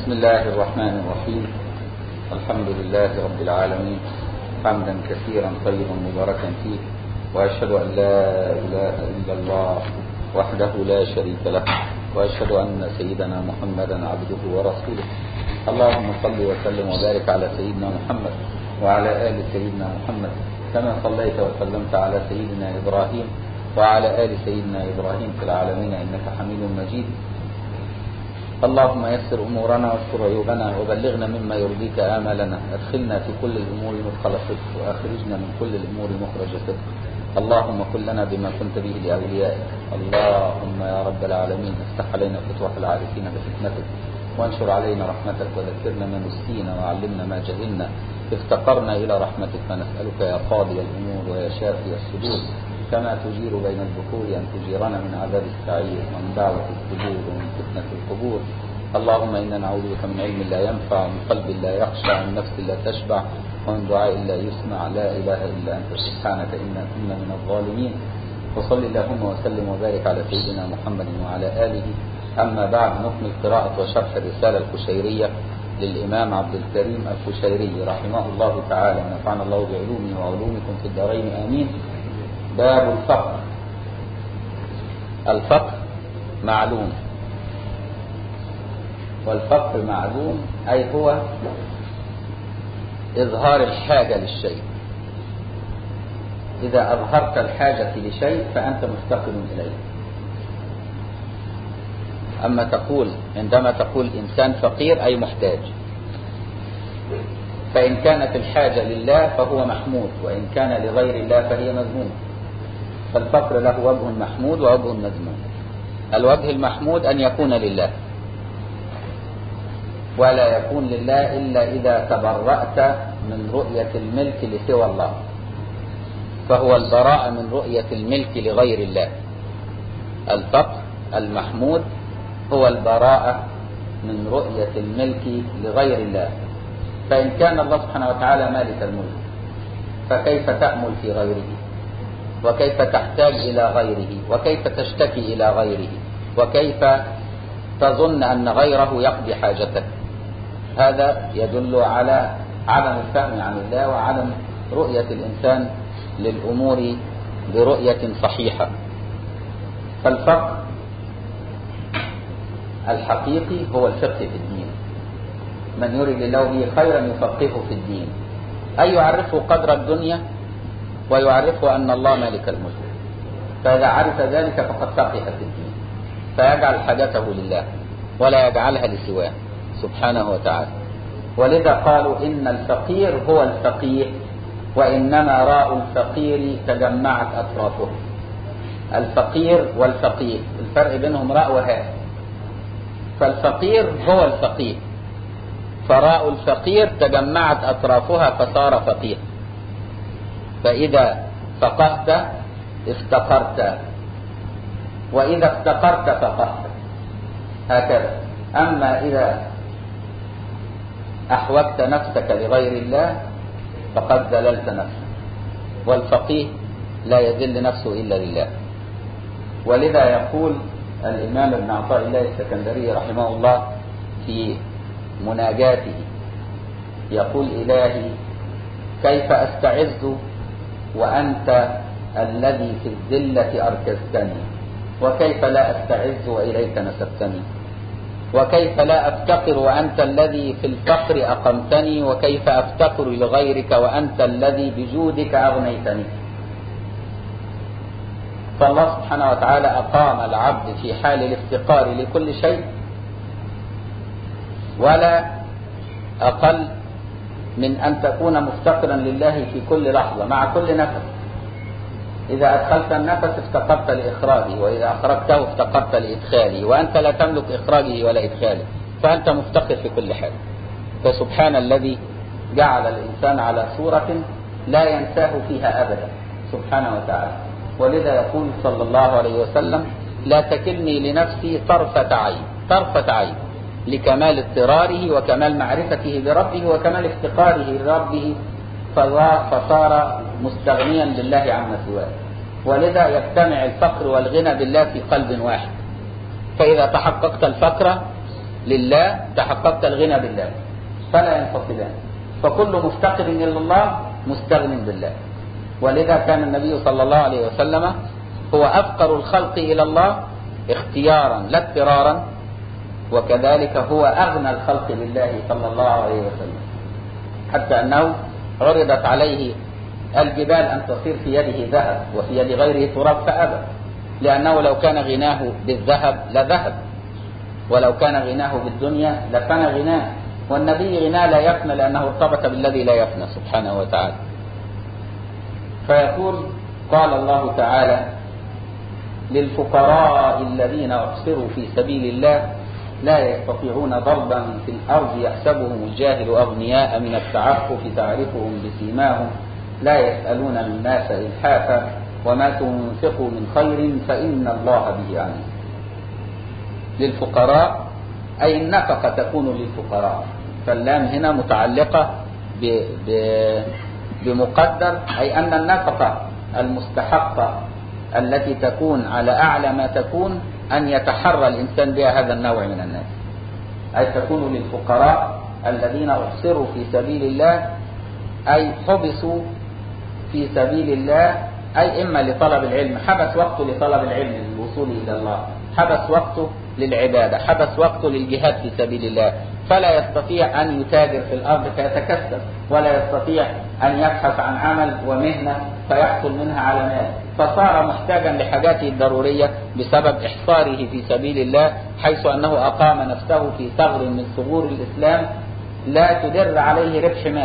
بسم الله الرحمن الرحيم الحمد لله رب العالمين حمدا كثيرا طيبا مباركا فيه وأشهد أن لا إله إلا الله وحده لا شريك له وأشهد أن سيدنا محمدا عبده ورسوله اللهم صل وسلم وبارك على سيدنا محمد وعلى آل سيدنا محمد كما صليت وسلمت على سيدنا إبراهيم وعلى آل سيدنا إبراهيم في العالمين إنك حميد مجيد اللهم يسر أمورنا واستر عيوبنا وبلغنا مما يرضيك آمالنا ادخلنا في كل الأمور مدخل صدق وأخرجنا من كل الأمور مخرج صدق اللهم كن لنا بما كنت به لأوليائك اللهم يا رب العالمين افتح علينا فتوح العارفين بحكمتك وانشر علينا رحمتك وذكرنا ما نسينا وعلمنا ما جهلنا افتقرنا إلى رحمتك فنسألك يا قاضي الأمور ويا شافي الصدور كما تجير بين الذكور أن تجيرنا من عذاب السعير ومن دعوة القبور ومن فتنة القبور اللهم إنا نعوذ بك من علم لا ينفع ومن قلب لا يخشع ومن نفس لا تشبع ومن دعاء لا يسمع لا إله إلا أنت سبحانك إنا كنا من الظالمين وصل اللهم وسلم وبارك على سيدنا محمد وعلى آله أما بعد نكمل قراءة وشرح الرسالة الكشيرية للإمام عبد الكريم الكشيري رحمه الله تعالى ونفعنا الله بعلومه وعلومكم في الدارين آمين باب الفقر الفقر معلوم والفقر معلوم أي هو إظهار الحاجة للشيء إذا أظهرت الحاجة لشيء فأنت مفتقر إليه أما تقول عندما تقول إنسان فقير أي محتاج فإن كانت الحاجة لله فهو محمود وإن كان لغير الله فهي مذمومة فالفقر له وجه محمود ووجه مذموم الوجه المحمود أن يكون لله ولا يكون لله إلا إذا تبرأت من رؤية الملك لسوى الله فهو البراءة من رؤية الملك لغير الله الفقر المحمود هو البراءة من رؤية الملك لغير الله فإن كان الله سبحانه وتعالى مالك الملك فكيف تأمل في غيره وكيف تحتاج إلى غيره وكيف تشتكي إلى غيره وكيف تظن أن غيره يقضي حاجتك هذا يدل على عدم الفهم عن الله وعدم رؤية الإنسان للأمور برؤية صحيحة فالفقر الحقيقي هو الفقه في الدين من يريد الله به خيرا يفقهه في الدين أي يعرفه قدر الدنيا ويعرفه أن الله مالك الملك فإذا عرف ذلك فقد فقه في الدين فيجعل حاجته لله ولا يجعلها لسواه سبحانه وتعالى ولذا قالوا إن الفقير هو الفقيه وإنما راء الفقير تجمعت أطرافه الفقير والفقيه الفرق بينهم راء وهاء فالفقير هو الفقيه فراء الفقير تجمعت أطرافها فصار فقيه فإذا فقهت افتقرت وإذا افتقرت فقهت هكذا أما إذا أحوجت نفسك لغير الله فقد ذللت نفسك والفقيه لا يذل نفسه إلا لله ولذا يقول الإمام ابن عطاء الله السكندري رحمه الله في مناجاته يقول إلهي كيف أستعز وأنت الذي في الذلة أركزتني وكيف لا أستعز وإليك نسبتني وكيف لا أفتقر وأنت الذي في الفقر أقمتني وكيف أفتقر لغيرك وأنت الذي بجودك أغنيتني فالله سبحانه وتعالى أقام العبد في حال الافتقار لكل شيء ولا أقل من أن تكون مفتقرا لله في كل لحظة مع كل نفس إذا أدخلت النفس افتقرت لإخراجه وإذا أخرجته افتقرت لإدخاله وأنت لا تملك إخراجه ولا إدخاله فأنت مفتقر في كل حال فسبحان الذي جعل الإنسان على صورة لا ينساه فيها أبدا سبحانه وتعالى ولذا يقول صلى الله عليه وسلم لا تكلني لنفسي طرفة عين طرفة عين لكمال اضطراره وكمال معرفته بربه وكمال افتقاره لربه فصار مستغنيا لله عما سواه ولذا يجتمع الفقر والغنى بالله في قلب واحد فإذا تحققت الفقر لله تحققت الغنى بالله فلا ينفصلان فكل مفتقر إلى الله مستغن بالله ولذا كان النبي صلى الله عليه وسلم هو أفقر الخلق إلى الله اختيارا لا اضطرارا وكذلك هو أغنى الخلق بالله صلى الله عليه وسلم حتى أنه عرضت عليه الجبال أن تصير في يده ذهب وفي يد غيره تراب فأبى لأنه لو كان غناه بالذهب لذهب ولو كان غناه بالدنيا لفنى غناه والنبي غناه لا يفنى لأنه ارتبط بالذي لا يفنى سبحانه وتعالى فيقول قال الله تعالى للفقراء الذين أحصروا في سبيل الله لا يستطيعون ضربا في الأرض يحسبهم الجاهل أغنياء من التعفف تعرفهم بسيماهم لا يسألون الناس إلحافا وما تنفقوا من خير فإن الله به عليم للفقراء أي النفقة تكون للفقراء فاللام هنا متعلقة ب... ب... بمقدر أي أن النفقة المستحقة التي تكون على أعلى ما تكون أن يتحرى الإنسان بها هذا النوع من الناس أي تكون للفقراء الذين أحصروا في سبيل الله أي حبسوا في سبيل الله أي إما لطلب العلم حبس وقته لطلب العلم للوصول إلى الله حبس وقته للعبادة حبس وقته للجهاد في سبيل الله فلا يستطيع أن يتاجر في الأرض فيتكسب ولا يستطيع أن يبحث عن عمل ومهنة فيحصل منها على مال فصار محتاجا لحاجاته الضرورية بسبب إحصاره في سبيل الله حيث أنه أقام نفسه في ثغر من ثغور الإسلام لا تدر عليه ربح مال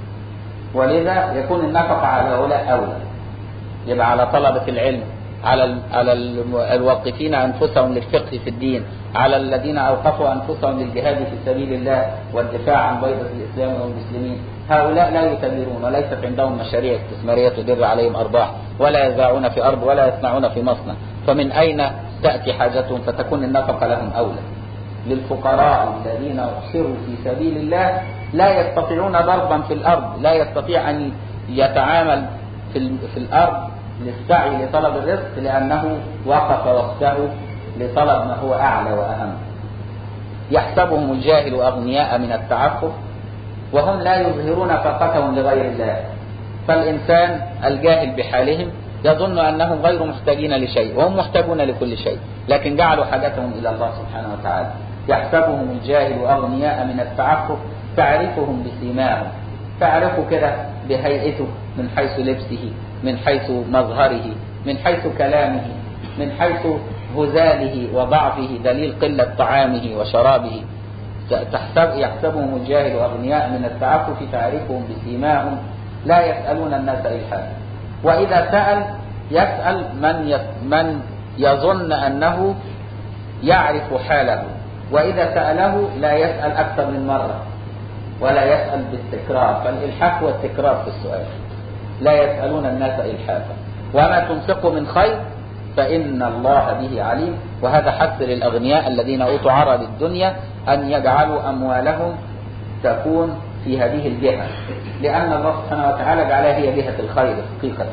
ولذا يكون النفقة على هؤلاء أولى يبقى على طلبة العلم على على الواقفين انفسهم للفقه في الدين، على الذين اوقفوا انفسهم للجهاد في سبيل الله والدفاع عن بيضة الاسلام والمسلمين، هؤلاء لا يتبرون وليست عندهم مشاريع استثماريه تدر عليهم ارباح، ولا يزرعون في ارض ولا يصنعون في مصنع، فمن اين تاتي حاجتهم فتكون النفقه لهم اولى. للفقراء الذين احصروا في سبيل الله لا يستطيعون ضربا في الارض، لا يستطيع ان يتعامل في في الارض للسعي لطلب الرزق لأنه وقف وقته لطلب ما هو أعلى وأهم يحسبهم الجاهل أغنياء من التعفف وهم لا يظهرون فاقتهم لغير الله فالإنسان الجاهل بحالهم يظن أنهم غير محتاجين لشيء وهم محتاجون لكل شيء لكن جعلوا حاجتهم إلى الله سبحانه وتعالى يحسبهم الجاهل أغنياء من التعفف تعرفهم بسيماهم تعرفه كده بهيئته من حيث لبسه من حيث مظهره من حيث كلامه من حيث هزاله وضعفه دليل قلة طعامه وشرابه تحسب يحسبهم الجاهل أغنياء من التعفف تعرفهم بسيماهم لا يسألون الناس إلحافا وإذا سأل يسأل من من يظن أنه يعرف حاله وإذا سأله لا يسأل أكثر من مرة ولا يسأل بالتكرار فالإلحاح هو التكرار في السؤال لا يسألون الناس إلحافا وما تنفقوا من خير فإن الله به عليم وهذا حث للأغنياء الذين أوتوا عرض الدنيا أن يجعلوا أموالهم تكون في هذه الجهة لأن الله سبحانه وتعالى جعلها هي جهة الخير حقيقة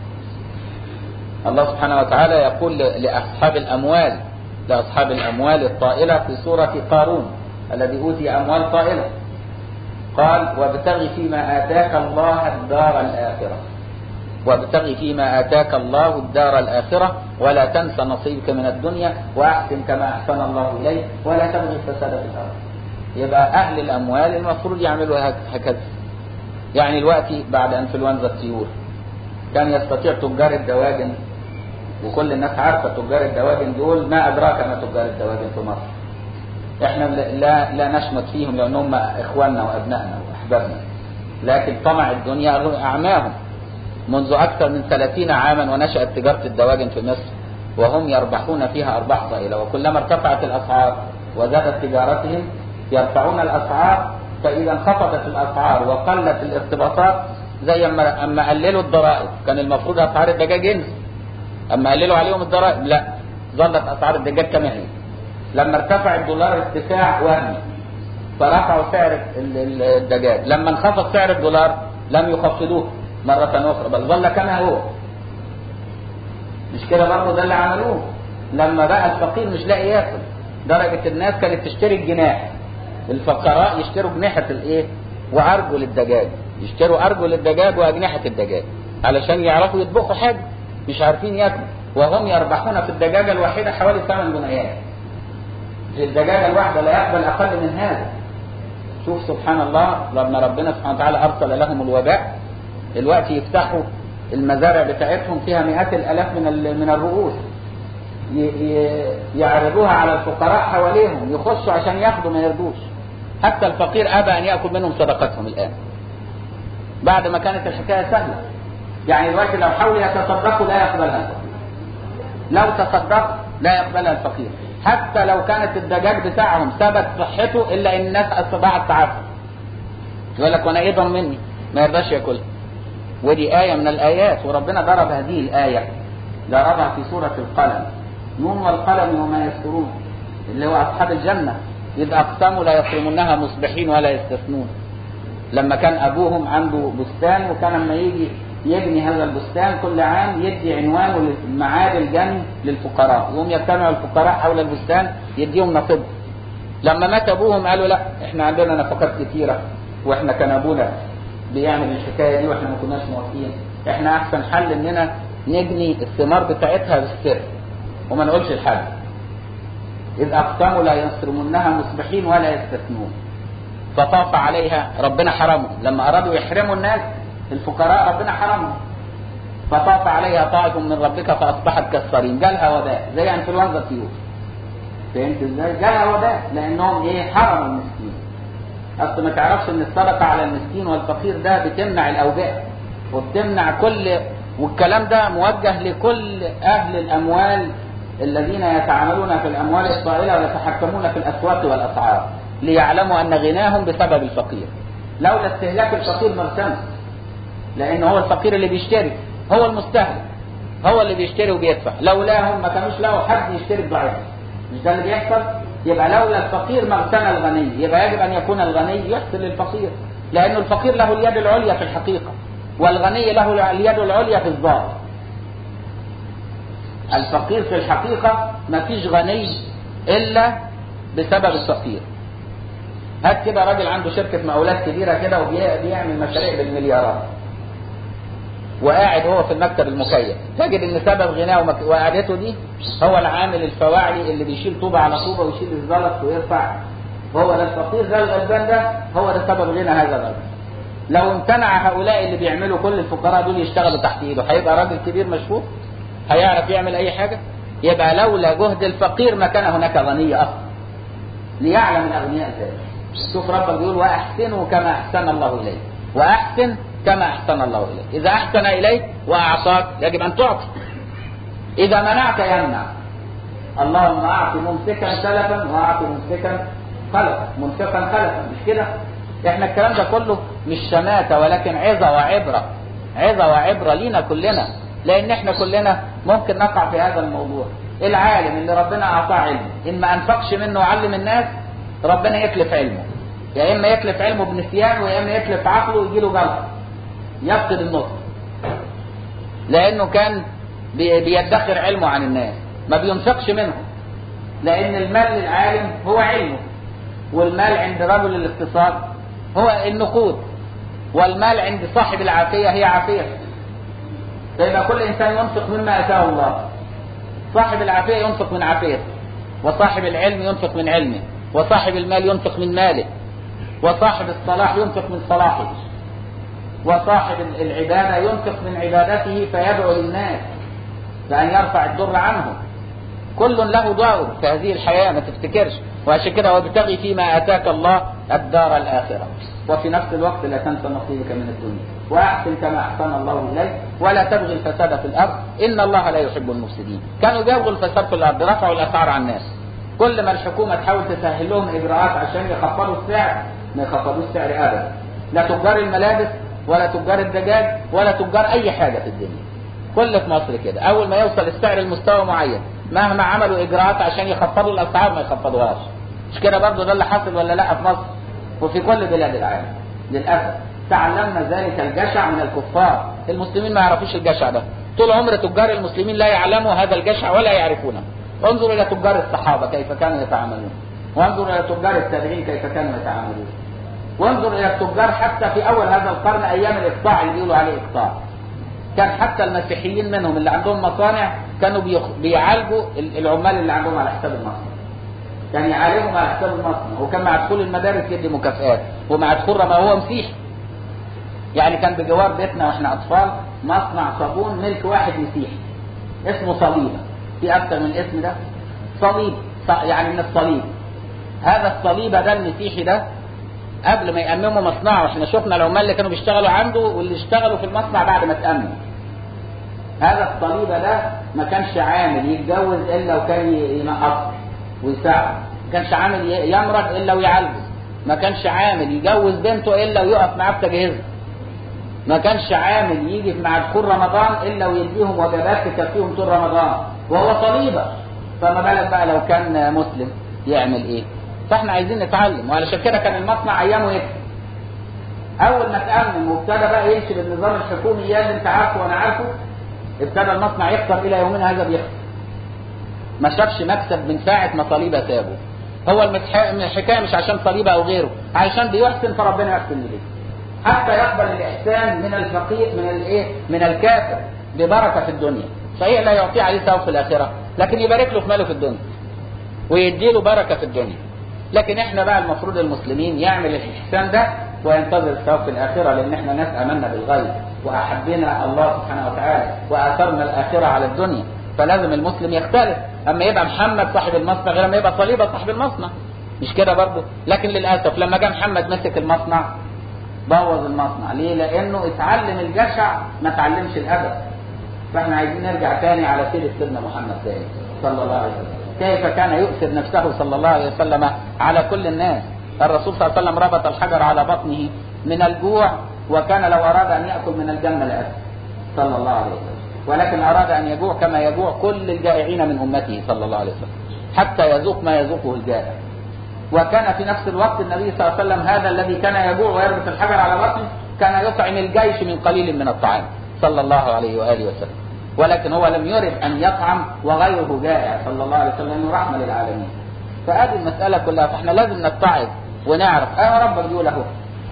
الله سبحانه وتعالى يقول لأصحاب الأموال لأصحاب الأموال الطائلة في سورة قارون الذي أوتي أموال طائلة قال وابتغ فيما آتاك الله الدار الآخرة وابتغ فيما آتاك الله الدار الآخرة ولا تنس نصيبك من الدنيا وأحسن كما أحسن الله إليك ولا تبغي الفساد في الأرض يبقى أهل الأموال المفروض يعملوا هكذا يعني الوقت بعد انفلونزا الطيور كان يستطيع تجار الدواجن وكل الناس عارفة تجار الدواجن دول ما أدراك ما تجار الدواجن في مصر احنا لا لا نشمت فيهم لان هم اخواننا وابنائنا واحبابنا لكن طمع الدنيا اعماهم منذ اكثر من 30 عاما ونشات تجاره الدواجن في مصر وهم يربحون فيها ارباح ضئيله وكلما ارتفعت الاسعار وزادت تجارتهم يرفعون الاسعار فاذا انخفضت الاسعار وقلت الارتباطات زي اما اما قللوا الضرائب كان المفروض اسعار الدجاج ينزل اما قللوا عليهم الضرائب لا ظلت اسعار الدجاج كما هي لما ارتفع الدولار ارتفاع وهمي فرفعوا سعر الدجاج لما انخفض سعر الدولار لم يخفضوه مرة أخرى بل ظل كما هو مش كده برضه ده اللي عملوه لما بقى الفقير مش لاقي ياكل درجة الناس كانت تشتري الجناح الفقراء يشتروا جناحة الايه وارجل الدجاج يشتروا ارجل الدجاج واجنحة الدجاج علشان يعرفوا يطبخوا حاجة مش عارفين ياكلوا وهم يربحون في الدجاجة الواحدة حوالي 8 جنيهات في الدجاجة الواحدة لا يقبل اقل من هذا شوف سبحان الله لما ربنا سبحانه وتعالى ارسل لهم الوباء الوقت يفتحوا المزارع بتاعتهم فيها مئات الالاف من من الرؤوس يعرضوها على الفقراء حواليهم يخشوا عشان ياخدوا ما يردوش حتى الفقير ابى ان ياكل منهم صدقتهم الان بعد ما كانت الحكايه سهله يعني دلوقتي لو حاولوا يتصدقوا لا يقبلها الفقير لو تصدق لا يقبلها الفقير حتى لو كانت الدجاج بتاعهم ثبت صحته الا ان الناس استطاعت تعافى يقول لك وانا ايه مني ما يرضاش ياكلها ودي آية من الآيات وربنا ضرب هذه الآية ضربها في سورة القلم نون والقلم وما يسطرون اللي هو أصحاب الجنة إذ أقسموا لا يصرمونها مصبحين ولا يستثنون لما كان أبوهم عنده بستان وكان لما يجي يبني هذا البستان كل عام يدي عنوانه لمعاد الجنة للفقراء يوم يجتمع الفقراء حول البستان يديهم نصيب لما مات أبوهم قالوا لا احنا عندنا نفقات كثيرة واحنا كان أبونا بيعمل الحكايه دي واحنا ما كناش موافقين احنا احسن حل اننا نجني الثمار بتاعتها بالسر وما نقولش لحد اذ اقسموا لا يصرمونها مصبحين ولا يستثنون فطاف عليها ربنا حرمهم لما ارادوا يحرموا الناس الفقراء ربنا حرمهم فطاف عليها طائف من ربك فاصبحت كالصريم جالها وباء زي انفلونزا الطيور فهمت ازاي؟ جالها وباء لانهم ايه حرموا المسكين اصل ما تعرفش ان الصدقه على المسكين والفقير ده بتمنع الاوبئه وبتمنع كل والكلام ده موجه لكل اهل الاموال الذين يتعاملون في الاموال الطائله ويتحكمون في الاسواق والاسعار ليعلموا ان غناهم بسبب الفقير لولا استهلاك الفقير مرسمه لان هو الفقير اللي بيشتري هو المستهلك هو اللي بيشتري وبيدفع لولاهم ما كانوش له حد يشتري الضعيف مش ده اللي بيحصل يبقى لولا الفقير ما اغتنى الغني يبقى يجب ان يكون الغني يحسن للفقير لأن الفقير له اليد العليا في الحقيقة والغني له اليد العليا في الظاهر الفقير في الحقيقة ما فيش غني إلا بسبب الفقير هات كده راجل عنده شركة مقاولات كبيرة كده وبيعمل مشاريع بالمليارات وقاعد هو في المكتب المكيف تجد ان سبب غناه ومك... وقعدته دي هو العامل الفواعلي اللي بيشيل طوبة على طوبة ويشيل الزلط ويرفع هو ده الفقير ده الغلبان ده هو ده سبب غنى هذا الرجل لو امتنع هؤلاء اللي بيعملوا كل الفقراء دول يشتغلوا تحت ايده هيبقى راجل كبير مشهور هيعرف يعمل اي حاجة يبقى لولا جهد الفقير ما كان هناك غني اصلا ليعلم الاغنياء ذلك شوف ربك بيقول واحسنوا كما احسن الله اليك واحسن كما احسن الله اليك اذا احسن اليك واعطاك يجب ان تعطي اذا منعت يمنع اللهم اعط ممسكا سلفا واعط ممسكا خلفا ممسكا خلفا مش كده احنا الكلام ده كله مش شماتة ولكن عظة وعبرة عظة وعبرة لينا كلنا لان احنا كلنا ممكن نقع في هذا الموضوع العالم اللي ربنا اعطاه علم ان ما انفقش منه وعلم الناس ربنا يكلف علمه يا اما يكلف علمه بنسيان ويا اما يكلف عقله ويجي له جلطه يفقد النطق لانه كان بيدخر علمه عن الناس ما بينفقش منهم لان المال للعالم هو علمه والمال عند رجل الاقتصاد هو النقود والمال عند صاحب العافيه هي عافيته فيبقى كل انسان ينفق مما اتاه الله صاحب العافيه ينفق من عافيته وصاحب العلم ينفق من علمه وصاحب المال ينفق من ماله وصاحب الصلاح ينفق من صلاحه وصاحب العبادة ينفق من عبادته فيدعو للناس بأن يرفع الضر عنهم كل له دور في هذه الحياة ما تفتكرش وعشان كده وابتغي فيما آتاك الله الدار الآخرة وفي نفس الوقت لا تنسى نصيبك من الدنيا وأحسن كما أحسن الله إليك ولا تبغي الفساد في الأرض إن الله لا يحب المفسدين كانوا بيبغوا الفساد في الأرض رفعوا الأسعار على الناس كل ما الحكومة تحاول تسهل لهم إجراءات عشان يخفضوا السعر ما يخفضوش السعر أبدا لا تجار الملابس ولا تجار الدجاج ولا تجار أي حاجة في الدنيا كل في مصر كده أول ما يوصل السعر لمستوى معين مهما عملوا إجراءات عشان يخفضوا الأسعار ما يخفضوهاش مش كده برضه ده اللي حصل ولا لا في مصر وفي كل بلاد العالم للأسف تعلمنا ذلك الجشع من الكفار المسلمين ما يعرفوش الجشع ده طول عمر تجار المسلمين لا يعلموا هذا الجشع ولا يعرفونه انظر الى تجار الصحابه كيف كانوا يتعاملون وانظر الى تجار التابعين كيف كانوا يتعاملون وانظر الى التجار حتى في اول هذا القرن ايام الاقطاع اللي بيقولوا عليه اقطاع كان حتى المسيحيين منهم اللي عندهم مصانع كانوا بيخ- بيعالجوا ال- العمال اللي عندهم على حساب المصنع كان يعالجهم على حساب المصنع وكان مع دخول المدارس يدي مكافآت ومع دخول ما هو مسيحي يعني كان بجوار بيتنا واحنا اطفال مصنع صابون ملك واحد مسيحي اسمه صليبه في اكتر من اسم ده صليب ص- يعني من الصليب هذا الصليبه ده المسيحي ده قبل ما يأمموا مصنعه واحنا شفنا العمال اللي كانوا بيشتغلوا عنده واللي اشتغلوا في المصنع بعد ما تأمم هذا الصليبة ده ما كانش عامل يتجوز الا وكان ي- ينقصه ويساعده ما كانش عامل ي- يمرض الا ويعالجه ما كانش عامل يجوز بنته الا ويقف معاه في تجهيزها ما كانش عامل يجي مع دخول رمضان الا ويديهم وجبات تكفيهم طول رمضان وهو صليبه فما بالك بقى لو كان مسلم يعمل ايه فاحنا عايزين نتعلم وعلشان كده كان المصنع ايامه يكفي اول ما تامن وابتدى بقى يمشي بالنظام الحكومي اللي انت عارفه وانا عارفه ابتدى المصنع يخسر الى يومنا هذا بيخسر ما شافش مكسب من ساعه ما صليبه سابه هو المتح- الحكايه مش عشان صليبه او غيره عشان بيحسن فربنا يحسن اليه حتى يقبل الاحسان من الفقير من الايه من الكافر ببركه في الدنيا صحيح لا يعطيه عليه ثواب في الاخره لكن يبارك له في ماله في الدنيا ويديله بركه في الدنيا لكن احنا بقى المفروض المسلمين يعمل الاحسان ده وينتظر الثواب في الاخره لان احنا ناس امنا بالغيب واحبنا الله سبحانه وتعالى واثرنا الاخره على الدنيا فلازم المسلم يختلف اما يبقى محمد صاحب المصنع غير ما يبقى صليبه صاحب المصنع مش كده برضه لكن للاسف لما جه محمد مسك المصنع بوظ المصنع ليه لانه اتعلم الجشع ما اتعلمش الادب فاحنا عايزين نرجع تاني على سيره سيدنا محمد تاني صلى الله عليه وسلم كيف كان يؤثر نفسه صلى الله عليه وسلم على كل الناس الرسول صلى الله عليه وسلم ربط الحجر على بطنه من الجوع وكان لو اراد ان ياكل من الجنه لاكل صلى الله عليه وسلم ولكن اراد ان يجوع كما يجوع كل الجائعين من امته صلى الله عليه وسلم حتى يذوق ما يذوقه الجائع وكان في نفس الوقت النبي صلى الله عليه وسلم هذا الذي كان يجوع ويربط الحجر على بطنه كان يطعم الجيش من قليل من الطعام صلى الله عليه واله وسلم ولكن هو لم يرد ان يطعم وغيره جائع صلى الله عليه وسلم لانه رحمه للعالمين فهذه المساله كلها فاحنا لازم نتعظ ونعرف اه ربك بيقول اهو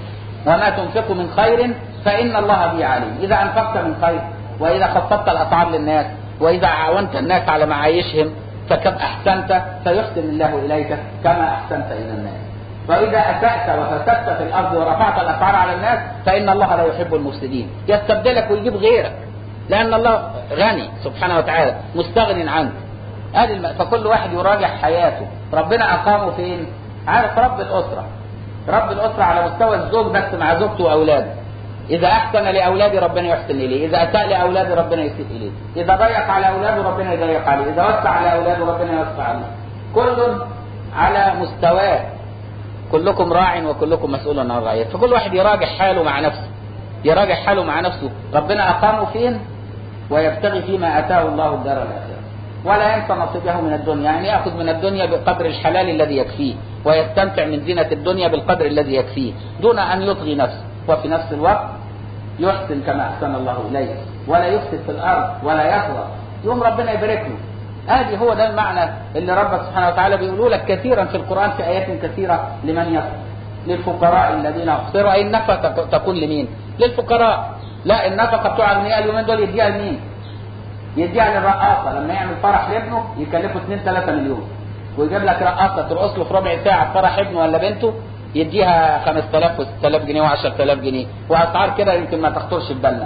وما تنفقوا من خير فان الله به عليم اذا انفقت من خير واذا خفضت الاسعار للناس واذا عاونت الناس على معايشهم فكم احسنت فيحسن الله اليك كما احسنت الى الناس واذا اسات وفسدت في الارض ورفعت الاسعار على الناس فان الله لا يحب المفسدين يستبدلك ويجيب غيرك لان الله غني سبحانه وتعالى مستغن عنك هذه الم... فكل واحد يراجع حياته ربنا اقامه فين عارف رب الاسره رب الاسره على مستوى الزوج بس مع زوجته واولاده إذا أحسن لأولاده ربنا يحسن إليه، إذا أساء لأولاده ربنا يسيء إليه، إذا ضيق على أولاده ربنا يضيق عليه، إذا وسع على أولاده ربنا يوسع عليه. كل على مستواه. كلكم راع وكلكم مسؤول عن رعيته، فكل واحد يراجع حاله مع نفسه. يراجع حاله مع نفسه، ربنا أقامه فين؟ ويبتغي فيما آتاه الله الدار الآخرة. ولا ينسى نصيبه من الدنيا، يعني يأخذ من الدنيا بقدر الحلال الذي يكفيه، ويستمتع من زينة الدنيا بالقدر الذي يكفيه، دون أن يطغي نفسه. وفي نفس الوقت يحسن كما احسن الله اليه ولا يفسد في الارض ولا يطغى يوم ربنا يبارك له هذه هو ده المعنى اللي ربك سبحانه وتعالى بيقولوا لك كثيرا في القران في ايات كثيره لمن يصل للفقراء الذين احصروا اي النفقه تكون لمين؟ للفقراء لا النفقه بتوع الاغنياء اليومين دول يديها لمين؟ يديها للرقاصه لما يعمل فرح لابنه يكلفه 2 3 مليون ويجيب لك رقاصه ترقص له في ربع ساعه في فرح ابنه ولا بنته يديها 5000 و6000 جنيه و10000 جنيه واسعار كده يمكن ما تخطرش في بالنا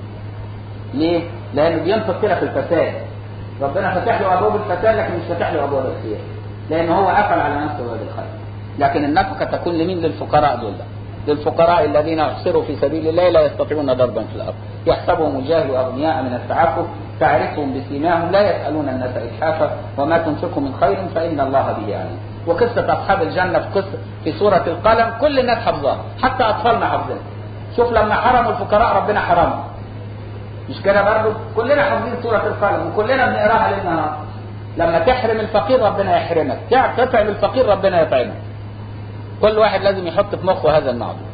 ليه؟ لانه بينفق كده في الفساد ربنا فتح له ابواب الفساد لكن مش فاتح له ابواب الخير لان هو قفل على نفسه باب الخير لكن النفقه تكون لمين؟ للفقراء دول للفقراء الذين احصروا في سبيل الله لا يستطيعون ضربا في الارض يحسبهم الجاهل اغنياء من التعفف تعرفهم بسيماهم لا يسالون الناس الحافا وما تنفقوا من خير فان الله به عليم وقصة أصحاب الجنة في قصة في سورة القلم كل الناس حافظاها حتى أطفالنا حافظينها شوف لما حرموا الفقراء ربنا حرمهم مش كده برضه كلنا حافظين سورة القلم وكلنا بنقراها ليل نهار لما تحرم الفقير ربنا يحرمك تطعم الفقير ربنا يطعمك كل واحد لازم يحط في مخه هذا الموضوع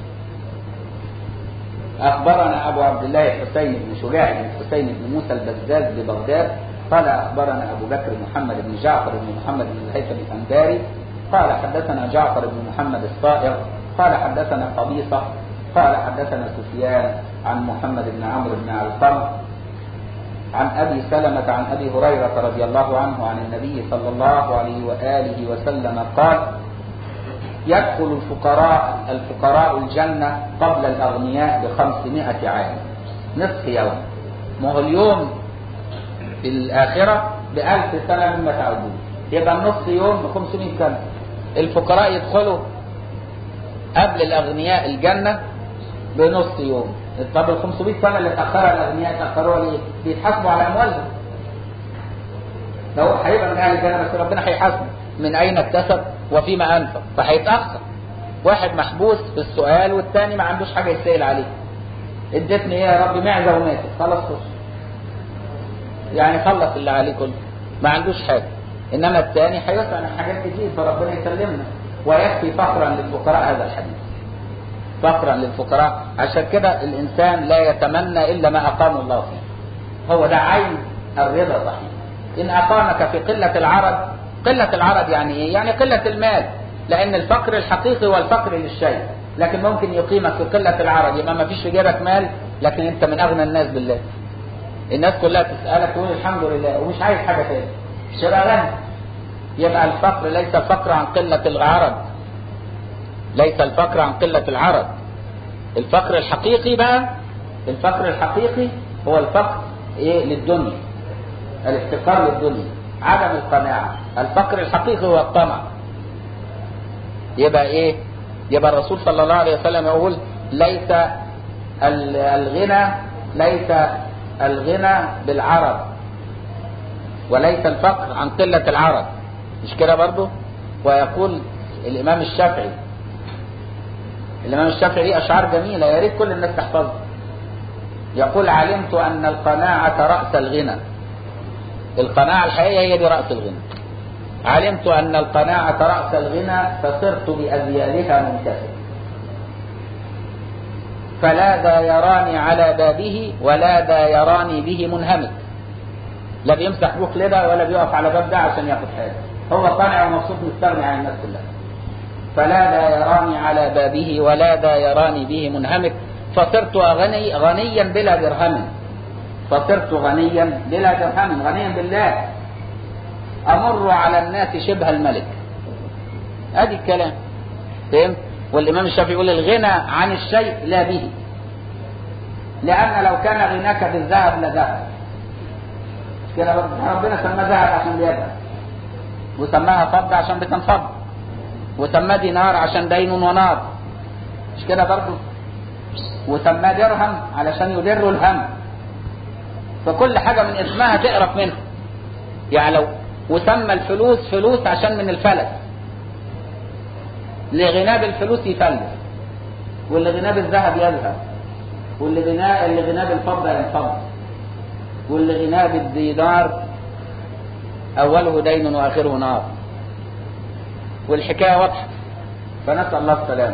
أخبرنا أبو عبد الله الحسين بن شجاع بن الحسين بن موسى البزاز ببغداد قال أخبرنا أبو بكر محمد بن جعفر بن محمد بن الهيثم الأنباري قال حدثنا جعفر بن محمد الصائغ قال حدثنا قبيصة قال حدثنا سفيان عن محمد بن عمرو بن علقمة عن أبي سلمة عن أبي هريرة رضي الله عنه عن النبي صلى الله عليه وآله وسلم قال يدخل الفقراء الفقراء الجنة قبل الأغنياء بخمسمائة عام نصف يوم ما هو اليوم في الآخرة بألف سنة مما تعودون يبقى النصف يوم ب 500 سنة الفقراء يدخلوا قبل الأغنياء الجنة بنص يوم طب ال 500 سنة اللي تأخرها الأغنياء تأخروها ليه؟ بيتحاسبوا على أموالهم لو هيبقى من أهل الجنة بس ربنا هيحاسبه من أين اكتسب وفيما أنفق فهيتأخر واحد محبوس في السؤال والتاني ما عندوش حاجة يسأل عليه ادتني ايه يا رب معزة وماتت خلاص خش يعني خلص اللي عليه كله ما عندوش حاجة انما الثاني هيسأل عن حاجات كتير فربنا يسلمنا ويكفي فخرا للفقراء هذا الحديث فخرا للفقراء عشان كده الانسان لا يتمنى الا ما اقام الله فيه هو ده عين الرضا صحيح ان اقامك في قلة العرض قلة العرض يعني ايه يعني قلة المال لان الفقر الحقيقي هو الفقر للشيء لكن ممكن يقيمك في قلة العرض يبقى ما فيش في جيبك مال لكن انت من اغنى الناس بالله الناس كلها تسألك تقول الحمد لله ومش عايز حاجة تاني مش هيبقى غني يبقى الفقر ليس الفقر عن قلة العرض ليس الفقر عن قلة العرض الفقر الحقيقي بقى الفقر الحقيقي هو الفقر ايه للدنيا الافتقار للدنيا عدم القناعة الفقر الحقيقي هو الطمع يبقى ايه يبقى الرسول صلى الله عليه وسلم يقول ليس الغنى ليس الغنى بالعرض وليس الفقر عن قلة العرض مش كده برضه ويقول الامام الشافعي الامام الشافعي ليه اشعار جميله يا ريت كل الناس تحفظها يقول علمت ان القناعه راس الغنى القناعه الحقيقيه هي دي راس الغنى علمت ان القناعه راس الغنى فصرت باذيالها منتسب فلا ذا يراني على بابه ولا ذا يراني به منهمك لا بيمسح بوك لده ولا بيقف على باب ده عشان ياخد حاجه هو قانع ومبسوط مستغني عن الناس كلها فلا ذا يراني على بابه ولا ذا يراني به منهمك فصرت غني غنيا بلا درهم فصرت غنيا بلا درهم غنيا بالله امر على الناس شبه الملك ادي الكلام فهمت والامام الشافعي يقول الغنى عن الشيء لا به لان لو كان غناك بالذهب لذهب كده ربنا سماه ذهب عشان بيذهب وسماها فضة عشان بتنفض وسماه دينار عشان دين ونار مش كده برضه وسماه درهم علشان يدر الهم فكل حاجة من اسمها تقرف منها يعني لو وسمى الفلوس فلوس عشان من الفلس اللي غناه بالفلوس يفلس واللي غناه بالذهب يذهب واللي غناه اللي غناه بالفضة ينفض واللي غناه بالدينار أوله دين وآخره نار والحكاية واضحة فنسأل الله السلامة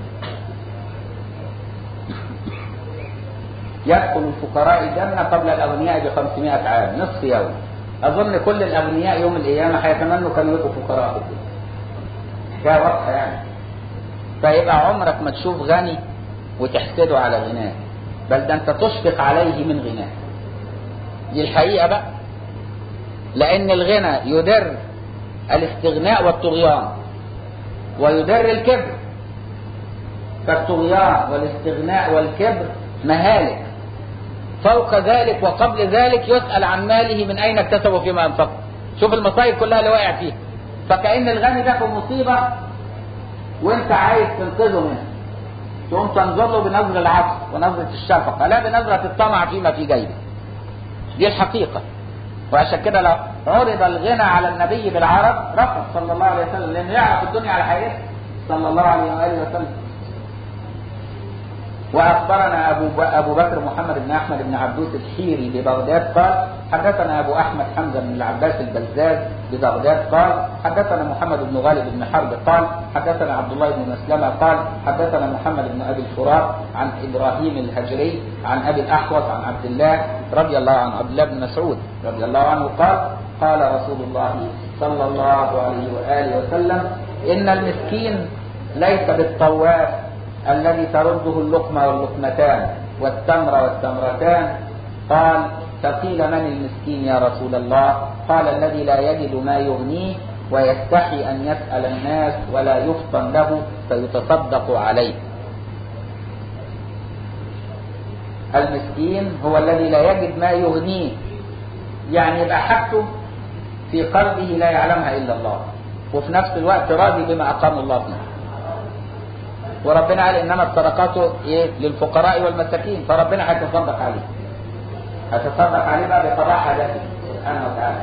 يدخل الفقراء الجنة قبل الأغنياء ب 500 عام نصف يوم أظن كل الأغنياء يوم القيامة هيتمنوا كانوا يبقوا فقراء في الدنيا حكاية واضحة يعني فيبقى عمرك ما تشوف غني وتحسده على غناه بل ده أنت تشفق عليه من غناه دي الحقيقة بقى لأن الغنى يدر الاستغناء والطغيان ويدر الكبر فالطغيان والاستغناء والكبر مهالك فوق ذلك وقبل ذلك يسأل عن ماله من أين اكتسبه فيما أنفقه شوف المصايب كلها اللي واقع فيها فكأن الغني ده في مصيبة وانت عايز تنقذه منها تقوم تنظر له بنظر العطف ونظرة الشفقة لا بنظرة الطمع فيما في جيبه دي الحقيقة وعشان كده لو عرض الغنى على النبي بالعرب رفض صلى الله عليه وسلم لأنه يعرف الدنيا على حقيقتها صلى الله عليه وآله وسلم وأخبرنا أبو, ب... أبو بكر محمد بن أحمد بن عبدوس الحيري ببغداد قال حدثنا أبو أحمد حمزة بن العباس البزاز ببغداد قال حدثنا محمد بن غالب بن حرب قال حدثنا عبد الله بن مسلمة قال حدثنا محمد بن أبي الفرات عن إبراهيم الهجري عن أبي الأحوص عن عبد الله رضي الله عنه عبد الله بن مسعود رضي الله عنه قال قال رسول الله صلى الله عليه وآله وسلم إن المسكين ليس بالطواف الذي ترده اللقمة واللقمتان والتمر والتمرتان قال فقيل من المسكين يا رسول الله قال الذي لا يجد ما يغنيه ويستحي أن يسأل الناس ولا يفطن له فيتصدق عليه المسكين هو الذي لا يجد ما يغنيه يعني يبقى حاجته في قلبه لا يعلمها إلا الله وفي نفس الوقت راضي بما أقام الله فيه وربنا قال إنما الصدقات إيه للفقراء والمساكين فربنا هيتصدق عليه هيتصدق عليه بقى بقضاء حاجته سبحانه وتعالى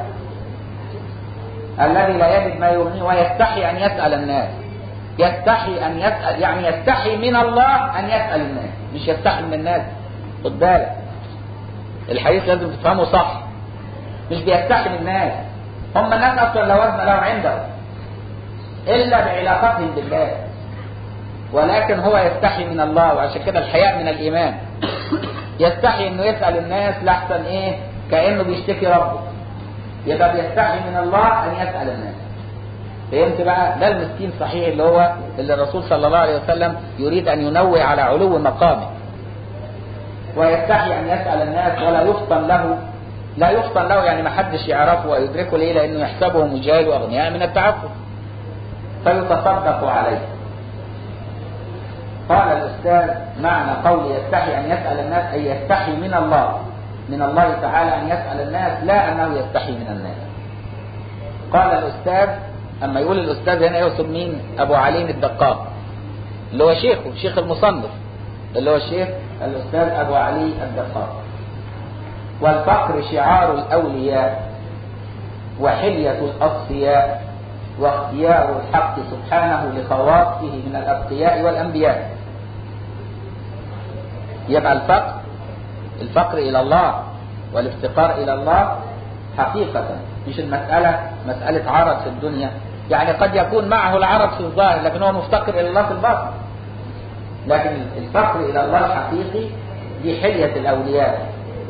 الذي لا يجد ما يغنيه ويستحي أن يسأل الناس يستحي أن يسأل يعني يستحي من الله أن يسأل الناس مش يستحي من الناس خد بالك الحديث لازم تفهمه صح مش بيستحي من الناس هم الناس اصلا لا وزن لهم عنده الا بعلاقتهم بالله ولكن هو يستحي من الله وعشان كده الحياء من الايمان يستحي انه يسال الناس لاحسن ايه كانه بيشتكي ربه يبقى بيستحي من الله ان يسال الناس فهمت بقى ده المسكين صحيح اللي هو اللي الرسول صلى الله عليه وسلم يريد ان ينوه على علو مقامه ويستحي ان يسال الناس ولا يفطن له لا يفطن له يعني ما حدش يعرفه ويدركه ليه لانه يحسبهم جاهل واغنياء من التعفف فيتصدق عليه قال الاستاذ معنى قول يستحي ان يسال الناس اي يستحي من الله من الله تعالى ان يسال الناس لا انه يستحي من الناس قال الاستاذ اما يقول الاستاذ هنا يقصد مين ابو علي الدقاق اللي هو شيخه شيخ المصنف اللي هو الشيخ الاستاذ ابو علي الدقاق والفقر شعار الأولياء وحلية الأصفياء واختيار الحق سبحانه لخواصه من الأتقياء والأنبياء يبقى الفقر الفقر إلى الله والافتقار إلى الله حقيقة مش المسألة مسألة عرض في الدنيا يعني قد يكون معه العرض في الظاهر لكن هو مفتقر إلى الله في الباطن لكن الفقر إلى الله الحقيقي دي حلية الأولياء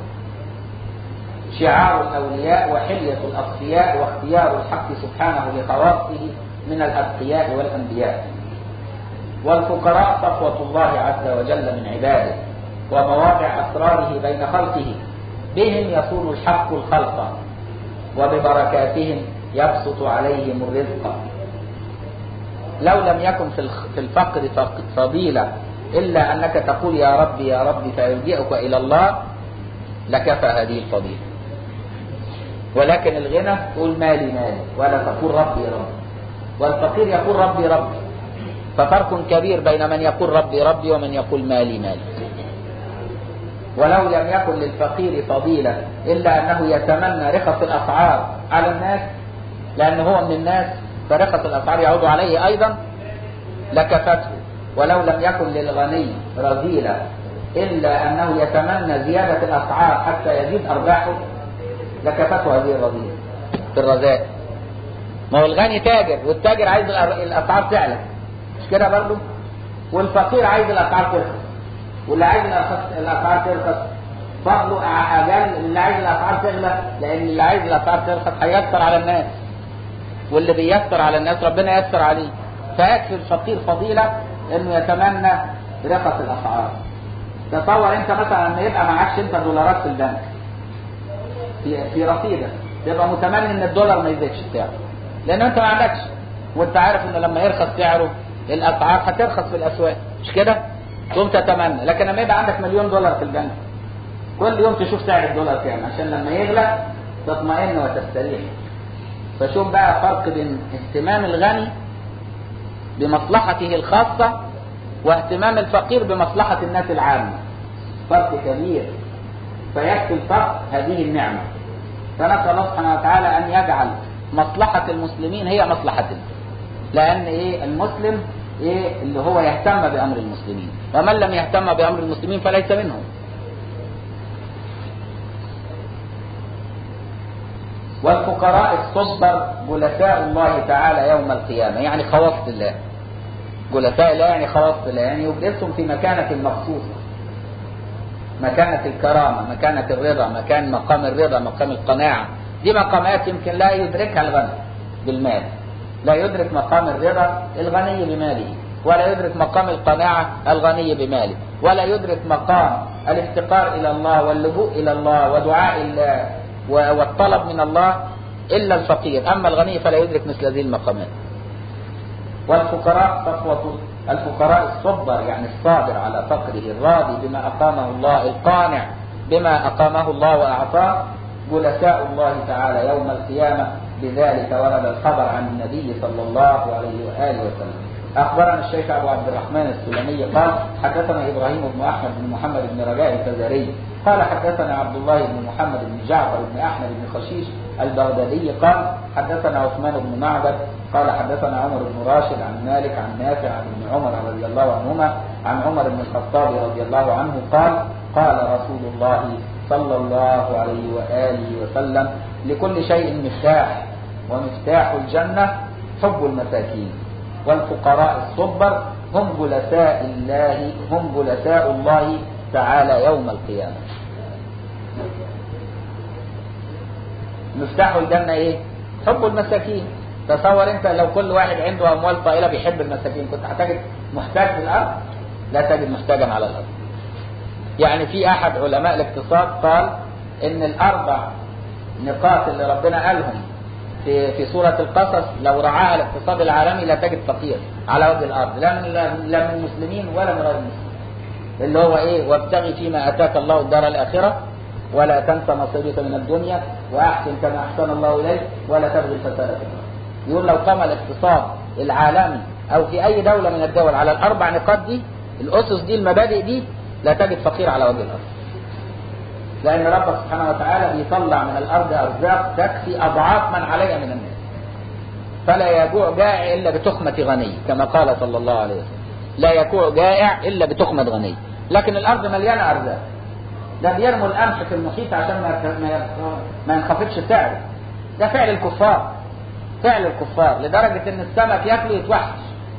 شعار الأولياء وحلية الأصفياء واختيار الحق سبحانه لخواصه من الأتقياء والأنبياء والفقراء صفوة الله عز وجل من عباده ومواضع أسراره بين خلقه بهم يصون الحق الخلق وببركاتهم يبسط عليهم الرزق لو لم يكن في الفقر فضيلة إلا أنك تقول يا ربي يا ربي فيلجئك إلى الله لكفى هذه الفضيلة ولكن الغنى تقول مالي مالي ولا تقول ربي ربي والفقير يقول ربي ربي ففرق كبير بين من يقول ربي ربي ومن يقول مالي مالي ولو لم يكن للفقير فضيلة إلا أنه يتمنى رخص الأسعار على الناس لأنه هو من الناس فرخص الأسعار يعود عليه أيضا لكفته ولو لم يكن للغني رذيلة إلا أنه يتمنى زيادة الأسعار حتى يزيد أرباحه لكفته هذه الرذيلة بالرزاء ما هو الغني تاجر والتاجر عايز الأسعار تعلى مش كده برضه والفقير عايز الأسعار ترخص واللي عايز الأسعار ترخص فضله أقل اللي عايز الأسعار تغلى لأن اللي عايز الأسعار ترخص هيسر على الناس واللي بيسر على الناس ربنا يسر عليه فيكفي الفقير فضيلة إنه يتمنى رخص الأسعار تصور أنت مثلا لما يبقى معكش أنت دولارات في البنك في في رصيدك تبقى متمني ان الدولار ما يزيدش سعره لان انت ما عندكش وانت عارف انه لما يرخص سعره الاسعار هترخص في الاسواق مش كده تقوم تتمنى لكن لما يبقى عندك مليون دولار في البنك كل يوم تشوف سعر الدولار كام عشان لما يغلى تطمئن وتستريح فشوف بقى فرق بين اهتمام الغني بمصلحته الخاصة واهتمام الفقير بمصلحة الناس العامة فرق كبير فيكفي الفقر هذه النعمة فنسأل الله سبحانه وتعالى أن يجعل مصلحة المسلمين هي مصلحتنا لأن إيه المسلم ايه اللي هو يهتم بامر المسلمين ومن لم يهتم بامر المسلمين فليس منهم والفقراء الصبر جلساء الله تعالى يوم القيامة يعني خواص الله جلساء الله يعني خواص الله يعني يجلسهم في مكانة مخصوصة مكانة الكرامة مكانة الرضا مكان مقام الرضا مقام القناعة دي مقامات يمكن لا يدركها الغني بالمال لا يدرك مقام الرضا الغني بماله ولا يدرك مقام القناعة الغني بماله ولا يدرك مقام الافتقار إلى الله واللجوء إلى الله ودعاء الله والطلب من الله إلا الفقير أما الغني فلا يدرك مثل هذه المقامات والفقراء صفوة الفقراء الصبر يعني الصابر على فقره الراضي بما أقامه الله القانع بما أقامه الله وأعطاه جلساء الله تعالى يوم القيامة بذلك ورد الخبر عن النبي صلى الله عليه وآله وسلم أخبرنا الشيخ أبو عبد الرحمن السلمي قال حدثنا إبراهيم بن أحمد بن محمد بن رجاء الفزاري قال حدثنا عبد الله بن محمد بن جعفر بن أحمد بن خشيش البغدادي قال حدثنا عثمان بن معبد قال حدثنا عمر بن راشد عن مالك عن نافع عن ابن عمر رضي الله عنهما عن عمر بن الخطاب رضي الله عنه قال قال رسول الله صلى الله عليه وآله وسلم لكل شيء مفتاح ومفتاح الجنة حب المساكين والفقراء الصبر هم جلساء الله هم جلساء الله تعالى يوم القيامة مفتاح الجنة ايه حب المساكين تصور انت لو كل واحد عنده اموال طائلة بيحب المساكين كنت هتجد محتاج في الارض لا تجد محتاجا على الارض يعني في احد علماء الاقتصاد قال ان الاربع نقاط اللي ربنا قالهم في في سورة القصص لو رعاها الاقتصاد العالمي لا تجد فقير على وجه الارض لا من لا من المسلمين ولا من غير المسلمين اللي هو ايه وابتغي فيما اتاك الله الدار الاخره ولا تنس نصيبك من الدنيا واحسن كما احسن الله اليك ولا تبغي الفساد في الارض يقول لو قام الاقتصاد العالمي او في اي دوله من الدول على الاربع نقاط دي الاسس دي المبادئ دي لا تجد فقير على وجه الارض لان ربك سبحانه وتعالى بيطلع من الارض ارزاق تكفي اضعاف من عليها من الناس فلا يجوع جائع الا بتخمه غني كما قال صلى الله عليه وسلم لا يجوع جائع الا بتخمه غني لكن الارض مليانه ارزاق ده بيرموا القمح في المحيط عشان ما ما ينخفضش سعره ده فعل الكفار فعل الكفار لدرجة ان السمك ياكله يتوحش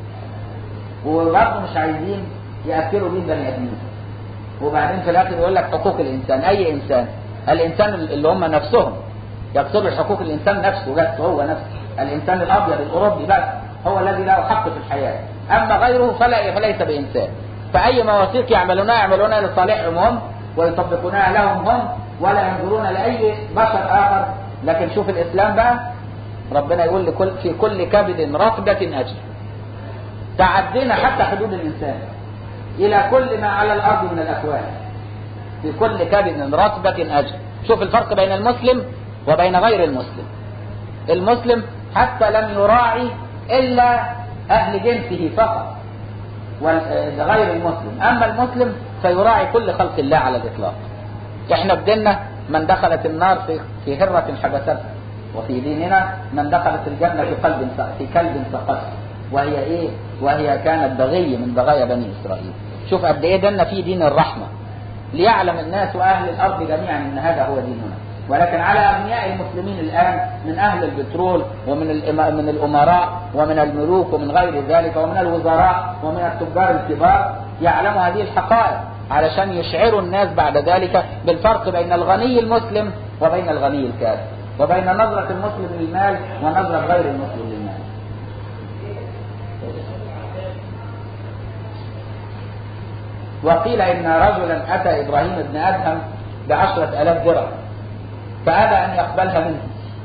وبرضه مش عايزين ياكلوا بيه بني ادمين وبعدين في الاخر يقول لك حقوق الانسان اي انسان الانسان اللي هم نفسهم يقصدوا حقوق الانسان نفسه بس هو نفسه الانسان الابيض الاوروبي بس هو الذي له حق في الحياه اما غيره فلا فليس بانسان فاي مواثيق يعملونها يعملونها لصالحهم هم ويطبقونها لهم هم ولا ينظرون لاي بشر اخر لكن شوف الاسلام بقى ربنا يقول لكل في كل كبد رطبة أجر تعدينا حتى حدود الإنسان إلى كل ما على الأرض من الأكوان في كل كبد رطبة أجر شوف الفرق بين المسلم وبين غير المسلم المسلم حتى لم يراعي إلا أهل جنسه فقط غير المسلم أما المسلم فيراعي كل خلق الله على الإطلاق إحنا بديننا من دخلت النار في في هرة حبستها وفي ديننا من دخلت الجنة في قلب في كلب سقط وهي ايه؟ وهي كانت بغي من بغايا بني اسرائيل. شوف قد ايه ديننا في دين الرحمة. ليعلم الناس واهل الارض جميعا ان هذا هو ديننا. ولكن على اغنياء المسلمين الان من اهل البترول ومن من الامراء ومن الملوك ومن غير ذلك ومن الوزراء ومن التجار الكبار يعلموا هذه الحقائق علشان يشعروا الناس بعد ذلك بالفرق بين الغني المسلم وبين الغني الكافر. وبين نظرة المسلم للمال ونظرة غير المسلم للمال وقيل إن رجلا أتى إبراهيم بن أدهم بعشرة ألاف درهم فأبى أن يقبلها منه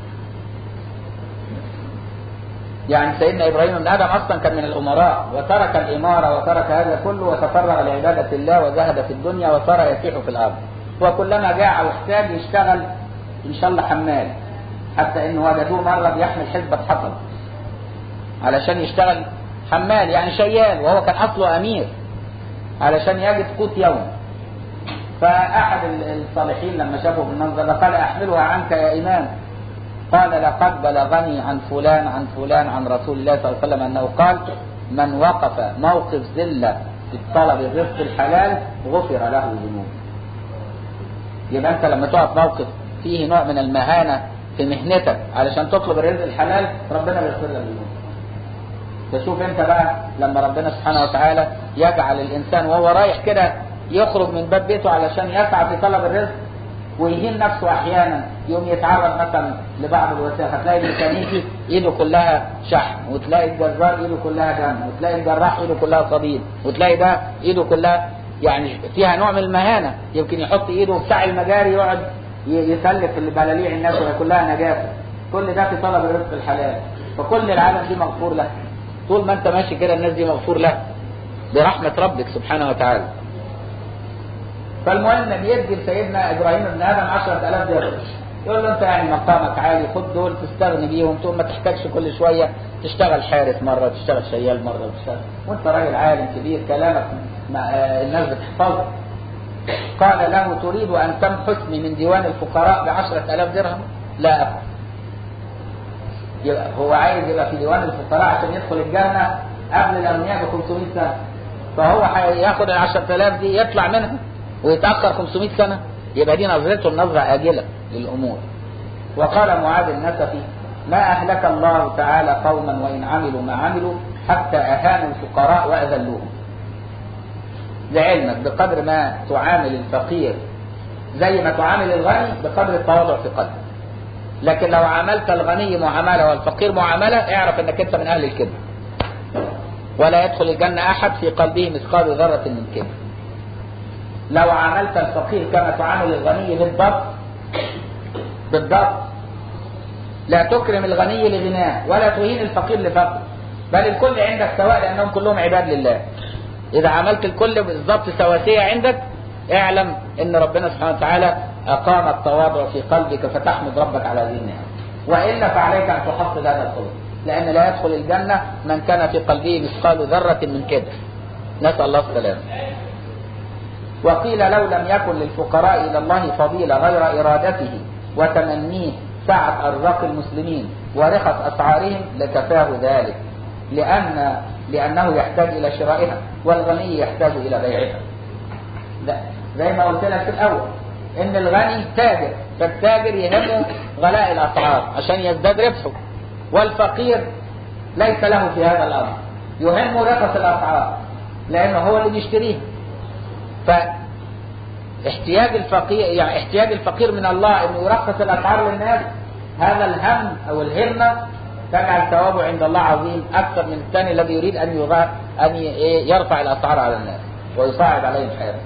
يعني سيدنا إبراهيم بن آدم أصلا كان من الأمراء وترك الإمارة وترك هذا كله وتفرغ لعبادة الله وزهد في الدنيا وصار يسيح في الأرض وكلما جاع واحتاج يشتغل ان شاء الله حمال حتى انه وجدوه مره بيحمل حزبه حطب علشان يشتغل حمال يعني شيال وهو كان اصله امير علشان يجد قوت يوم فاحد الصالحين لما شافه بالمنظر ده قال احملها عنك يا امام قال لقد بلغني عن فلان عن فلان عن رسول الله صلى الله عليه وسلم انه قال من وقف موقف ذلة في طلب الرزق الحلال غفر له ذنوبه يبقى انت لما تقف موقف فيه نوع من المهانة في مهنتك علشان تطلب الرزق الحلال ربنا بيغفر لك ذنوبك تشوف انت بقى لما ربنا سبحانه وتعالى يجعل الانسان وهو رايح كده يخرج من باب بيته علشان يسعى في طلب الرزق ويهين نفسه احيانا يوم يتعرض مثلا لبعض الوسائل هتلاقي الميكانيكي ايده كلها شحم وتلاقي الجزار ايده كلها دم وتلاقي الجراح ايده كلها صديد وتلاقي ده ايده كلها يعني فيها نوع من المهانه يمكن يحط ايده بتاع المجاري يقعد يسلك البلاليع الناس وهي كلها نجاسه كل ده في طلب الرزق الحلال فكل العالم دي مغفور له طول ما انت ماشي كده الناس دي مغفور لها برحمه ربك سبحانه وتعالى فالمهم بيدي لسيدنا ابراهيم ابن ادم 10000 درهم يقول له انت يعني مقامك عالي خد دول تستغني بيهم تقوم ما تحتاجش كل شويه تشتغل حارس مره تشتغل شيال مره تشتغل وانت راجل عالم كبير كلامك مع الناس بتحفظه قال له تريد ان تمحسني من ديوان الفقراء بعشرة آلاف درهم لا أفعل هو عايز يبقى في ديوان الفقراء عشان يدخل الجنة قبل الأغنياء ب 500 سنة فهو هياخد ال 10000 دي يطلع منها ويتأخر 500 سنة يبقى دي نظرته نظرة آجلة للأمور وقال معاذ النسفي ما أهلك الله تعالى قوما وإن عملوا ما عملوا حتى أهانوا الفقراء وأذلوهم لعلمك بقدر ما تعامل الفقير زي ما تعامل الغني بقدر التواضع في قلبك لكن لو عاملت الغني معاملة والفقير معاملة اعرف انك انت من اهل الكبر ولا يدخل الجنة احد في قلبه مثقال ذرة من كبر لو عاملت الفقير كما تعامل الغني بالضبط بالضبط لا تكرم الغني لغناه ولا تهين الفقير لفقره بل الكل عندك سواء لانهم كلهم عباد لله اذا عملت الكل بالضبط سواسية عندك اعلم ان ربنا سبحانه وتعالى اقام التواضع في قلبك فتحمد ربك على هذه النعمه والا فعليك ان تحصل هذا الخلق لان لا يدخل الجنه من كان في قلبه مثقال ذره من كبر نسال الله السلامه وقيل لو لم يكن للفقراء الى الله فضيله غير ارادته وتمنيه سعه ارزاق المسلمين ورخص اسعارهم لكفاه ذلك لان لانه يحتاج الى شرائها والغني يحتاج الى بيعها لا زي ما قلت لك في الاول ان الغني تاجر فالتاجر يهمه غلاء الاسعار عشان يزداد ربحه والفقير ليس له في هذا الامر يهمه رخص الاسعار لانه هو اللي بيشتريه فاحتياج الفقير يعني احتياج الفقير من الله انه يرخص الاسعار للناس هذا الهم او الهمه تجعل ثوابه عند الله عظيم اكثر من الثاني الذي يريد ان يغ... ان يرفع الاسعار على الناس ويصعب عليهم حياتهم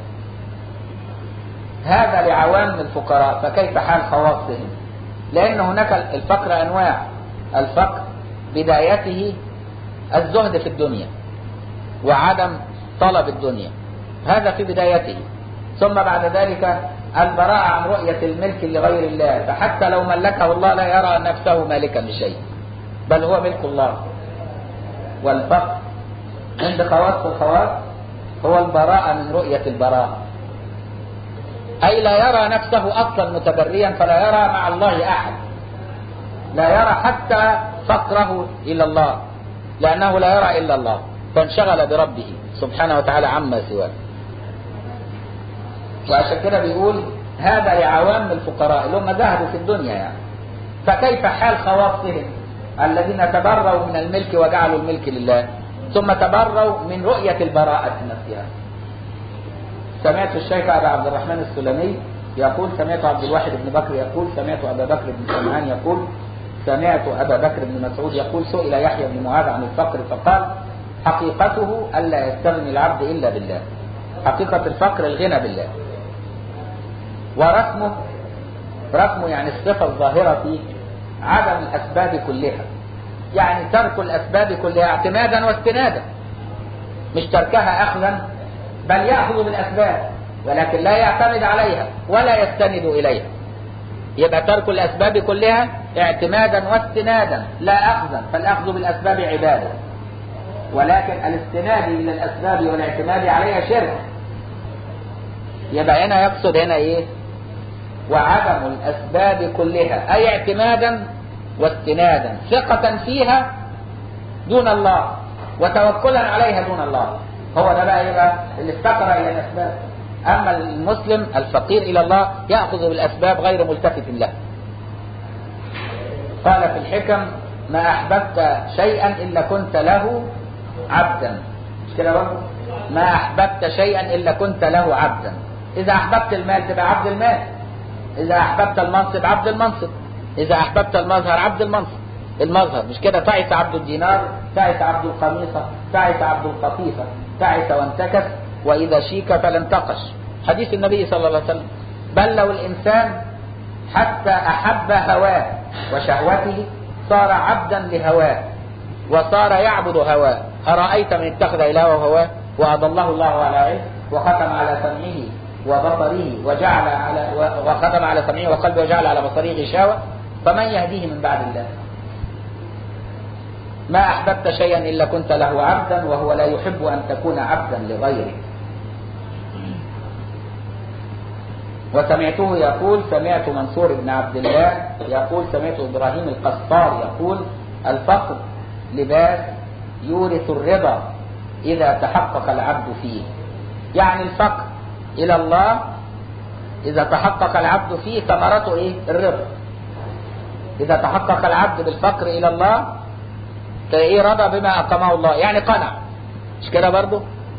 هذا لعوام الفقراء فكيف حال خواصهم لأن هناك الفقر أنواع الفقر بدايته الزهد في الدنيا وعدم طلب الدنيا هذا في بدايته ثم بعد ذلك البراءة عن رؤية الملك لغير الله فحتى لو ملكه الله لا يرى نفسه مالكا لشيء بل هو ملك الله والفقر عند خواص الخواص هو البراءة من رؤية البراءة أي لا يرى نفسه أصلا متبريا فلا يرى مع الله أحد لا يرى حتى فقره إلى الله لأنه لا يرى إلا الله فانشغل بربه سبحانه وتعالى عما سواه وعشان كده بيقول هذا لعوام الفقراء اللي هم ذهبوا في الدنيا يعني فكيف حال خواصهم الذين تبروا من الملك وجعلوا الملك لله ثم تبروا من رؤية البراءة نفسها سمعت الشيخ أبا عبد الرحمن السلمي يقول سمعت عبد الواحد بن بكر يقول سمعت أبا بكر بن سمعان يقول سمعت أبا بكر بن مسعود يقول سئل يحيى بن معاذ عن الفقر فقال حقيقته ألا يستغني العبد إلا بالله حقيقة الفقر الغنى بالله ورسمه رسمه يعني الصفة الظاهرة فيه عدم الأسباب كلها يعني ترك الأسباب كلها اعتمادا واستنادا مش تركها أخذا بل يأخذ بالأسباب ولكن لا يعتمد عليها ولا يستند إليها يبقى ترك الأسباب كلها اعتمادا واستنادا لا أخذا فالأخذ بالأسباب عبادة ولكن الاستناد إلى الأسباب والاعتماد عليها شرك يبقى هنا يقصد هنا إيه وعدم الأسباب كلها أي اعتمادا واستنادا ثقة فيها دون الله وتوكلا عليها دون الله هو ده بقى يبقى اللي افتقر الى الاسباب اما المسلم الفقير الى الله ياخذ بالاسباب غير ملتفت له قال في الحكم ما احببت شيئا الا كنت له عبدا مش كده برضه ما احببت شيئا الا كنت له عبدا اذا احببت المال تبقى عبد المال اذا احببت المنصب عبد المنصب اذا احببت المظهر عبد المنصب المظهر مش كده تعس عبد الدينار تعس عبد القميصة تعس عبد القطيفة تعس وانتكس واذا شيك فلانتقش حديث النبي صلى الله عليه وسلم بل لو الانسان حتى احب هواه وشهوته صار عبدا لهواه وصار يعبد هواه أرأيت من اتخذ إلهه هواه وأضله الله على علم وختم على سمعه وبصره وجعل على وختم على سمعه وقلبه وجعل على بصره غشاوة فمن يهديه من بعد الله ما أحببت شيئا إلا كنت له عبدا وهو لا يحب أن تكون عبدا لغيره وسمعته يقول سمعت منصور بن عبد الله يقول سمعت إبراهيم القسطار يقول الفقر لباس يورث الرضا إذا تحقق العبد فيه يعني الفقر إلى الله إذا تحقق العبد فيه ثمرته إيه؟ الرضا إذا تحقق العبد بالفقر إلى الله تلاقيه رضى بما أقامه الله يعني قنع مش كده برضه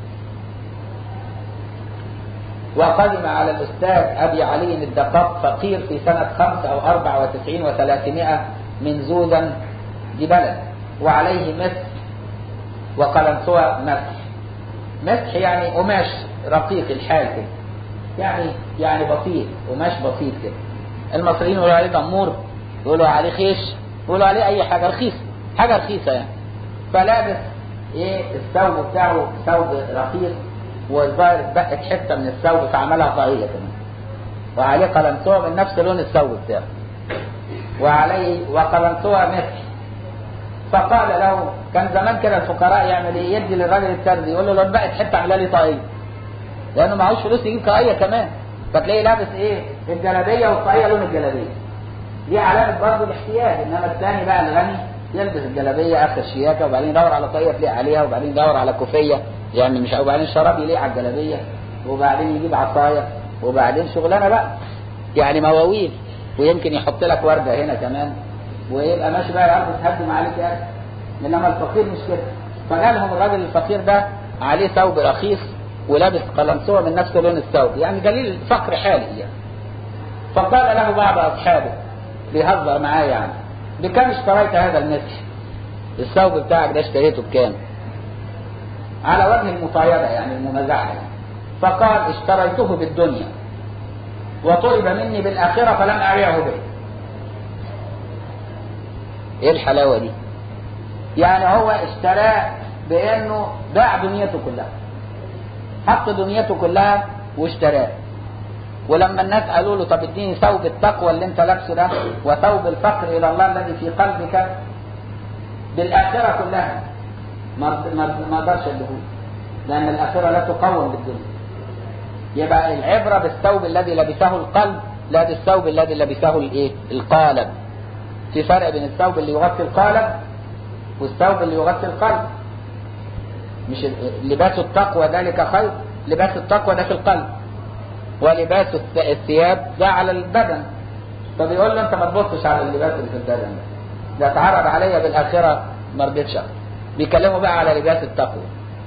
وقدم على الأستاذ أبي علي الدقاق فقير في سنة خمس أو أربع وتسعين وثلاثمائة من زوزا جبلا وعليه مسح وقلنسوة مسح مسح يعني قماش رقيق الحال كده يعني يعني بسيط قماش بسيط كده المصريين يقولوا عليه دمور يقولوا عليه خيش يقولوا عليه أي حاجة رخيصة حاجة رخيصة يعني فلابس ايه الثوب بتاعه ثوب رخيص والظاهر اتبقت حته من الثوب فعملها طاقيه كمان وعليه قلنسوه من نفس لون الثوب بتاعه وعليه وقلنسوه مسح فقال له كان زمان كده الفقراء يعمل ايه يدي للراجل الترزي يقول له لو اتبقت حته اعملها لي طاقيه لانه معهوش فلوس يجيب طاقيه كمان فتلاقيه لابس ايه الجلابيه والطاقيه لون الجلابيه دي علامه برضه الاحتياج انما الثاني بقى الغني يلبس الجلابيه اخر شياكه وبعدين يدور على طاقيه تليق عليها وبعدين يدور على كوفيه يعني مش وبعدين الشراب يليق على الجلابيه وبعدين يجيب عصايه وبعدين شغلانه بقى يعني مواويل ويمكن يحط لك ورده هنا كمان ويبقى ماشي بقى يعرف تهدم عليك يعني انما الفقير مش كده فجالهم الراجل الفقير ده عليه ثوب رخيص ولابس قلنسوه من نفس لون الثوب يعني دليل فقر حالي يعني فقال له بعض اصحابه بيهزر معاه يعني بكم اشتريت هذا المسح الثوب بتاعك ده اشتريته بكام على وجه المطايرة يعني الممازحة يعني. فقال اشتريته بالدنيا وطلب مني بالآخرة فلم أبيعه به ايه الحلاوة دي يعني هو اشتراه بانه باع دنيته كلها حط دنيته كلها واشتراه ولما الناس قالوا له طب اديني ثوب التقوى اللي انت لابسه ده وثوب الفقر الى الله الذي في قلبك بالاخره كلها ما ما اقدرش اديهوله لان الاخره لا تقوم بالدنيا يبقى العبره بالثوب الذي لبسه القلب لا بالثوب الذي لبسه الايه القالب في فرق بين الثوب اللي يغطي القالب والثوب اللي يغطي القلب مش لباس التقوى ذلك خير لباس التقوى ده في القلب ولباس الثياب ده على البدن فبيقول له انت ما تبصش على اللباس اللي في البدن ده ده اتعرض عليا بالاخره ما رضيتش بيكلموا بقى على لباس التقوى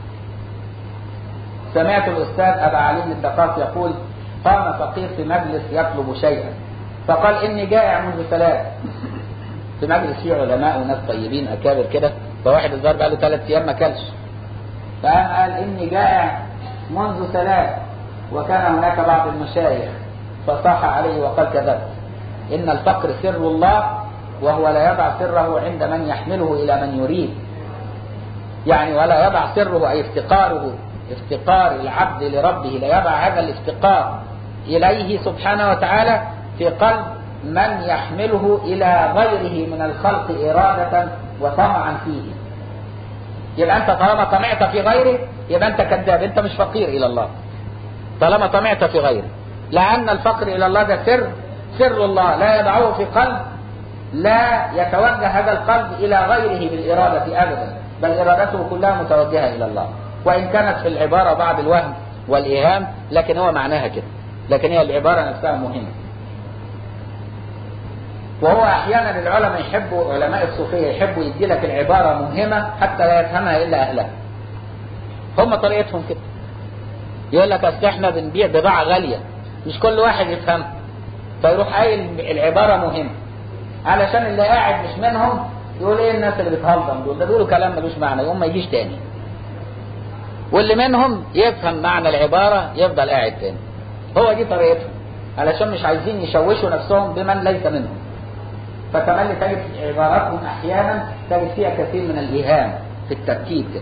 سمعت الاستاذ ابا علي الدقاق يقول قام فقير في مجلس يطلب شيئا فقال اني جائع منذ ثلاث في مجلس فيه علماء وناس طيبين اكابر كده فواحد الظاهر بقى له ثلاث ايام ما كلش فقام قال اني جائع منذ ثلاث وكان هناك بعض المشايخ فصاح عليه وقال كذبت ان الفقر سر الله وهو لا يضع سره عند من يحمله الى من يريد يعني ولا يضع سره اي افتقاره افتقار العبد لربه لا يضع هذا الافتقار اليه سبحانه وتعالى في قلب من يحمله الى غيره من الخلق اراده وطمعا فيه يبقى انت طالما طمعت في غيره يبقى انت كذاب انت مش فقير الى الله طالما طمعت في غيره لان الفقر الى الله ده سر سر الله لا يضعه في قلب لا يتوجه هذا القلب الى غيره بالاراده ابدا بل إرادته كلها متوجهة إلى الله وإن كانت في العبارة بعض الوهم والإيهام لكن هو معناها كده لكن هي العبارة نفسها مهمة وهو أحيانا العلماء يحبوا علماء الصوفية يحبوا يدي لك العبارة مهمة حتى لا يفهمها إلا أهلها هم طريقتهم كده يقول لك أصل إحنا بنبيع بضاعة غالية مش كل واحد يفهمها فيروح قايل العبارة مهمة علشان اللي قاعد مش منهم يقول ايه الناس اللي بتهضم دول ده بيقولوا كلام ملوش معنى يقوم ما يجيش تاني واللي منهم يفهم معنى العبارة يفضل قاعد تاني هو دي طريقتهم علشان مش عايزين يشوشوا نفسهم بمن ليس منهم فكمان تجد عباراتهم احيانا تجد فيها كثير من الايهام في الترتيب كده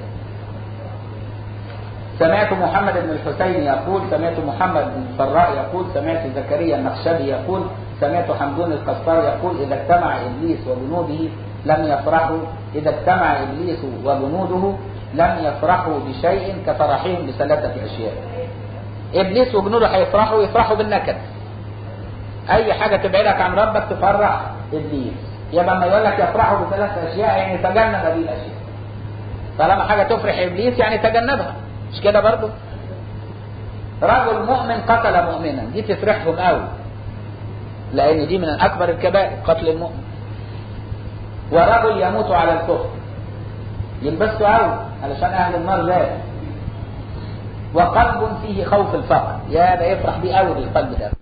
سمعت محمد بن الحسين يقول سمعت محمد بن الفراء يقول سمعت زكريا النخشبي يقول سمعت حمدون القصار يقول إذا اجتمع إبليس وجنوده لم يفرحوا إذا اجتمع إبليس وجنوده لم يفرحوا بشيء كفرحهم بثلاثة أشياء إبليس وجنوده هيفرحوا يفرحوا بالنكد أي حاجة تبعدك عن ربك تفرح إبليس يبقى لما يقول لك يفرحوا بثلاث أشياء يعني تجنب هذه الأشياء طالما حاجة تفرح إبليس يعني تجنبها مش كده برضه رجل مؤمن قتل مؤمنا دي تفرحهم قوي لان دي من اكبر الكبائر قتل المؤمن ورجل يموت على الكفر يلبسه قوي علشان اهل النار زاد وقلب فيه خوف الفقر يا ده يفرح بيه قوي بالقلب ده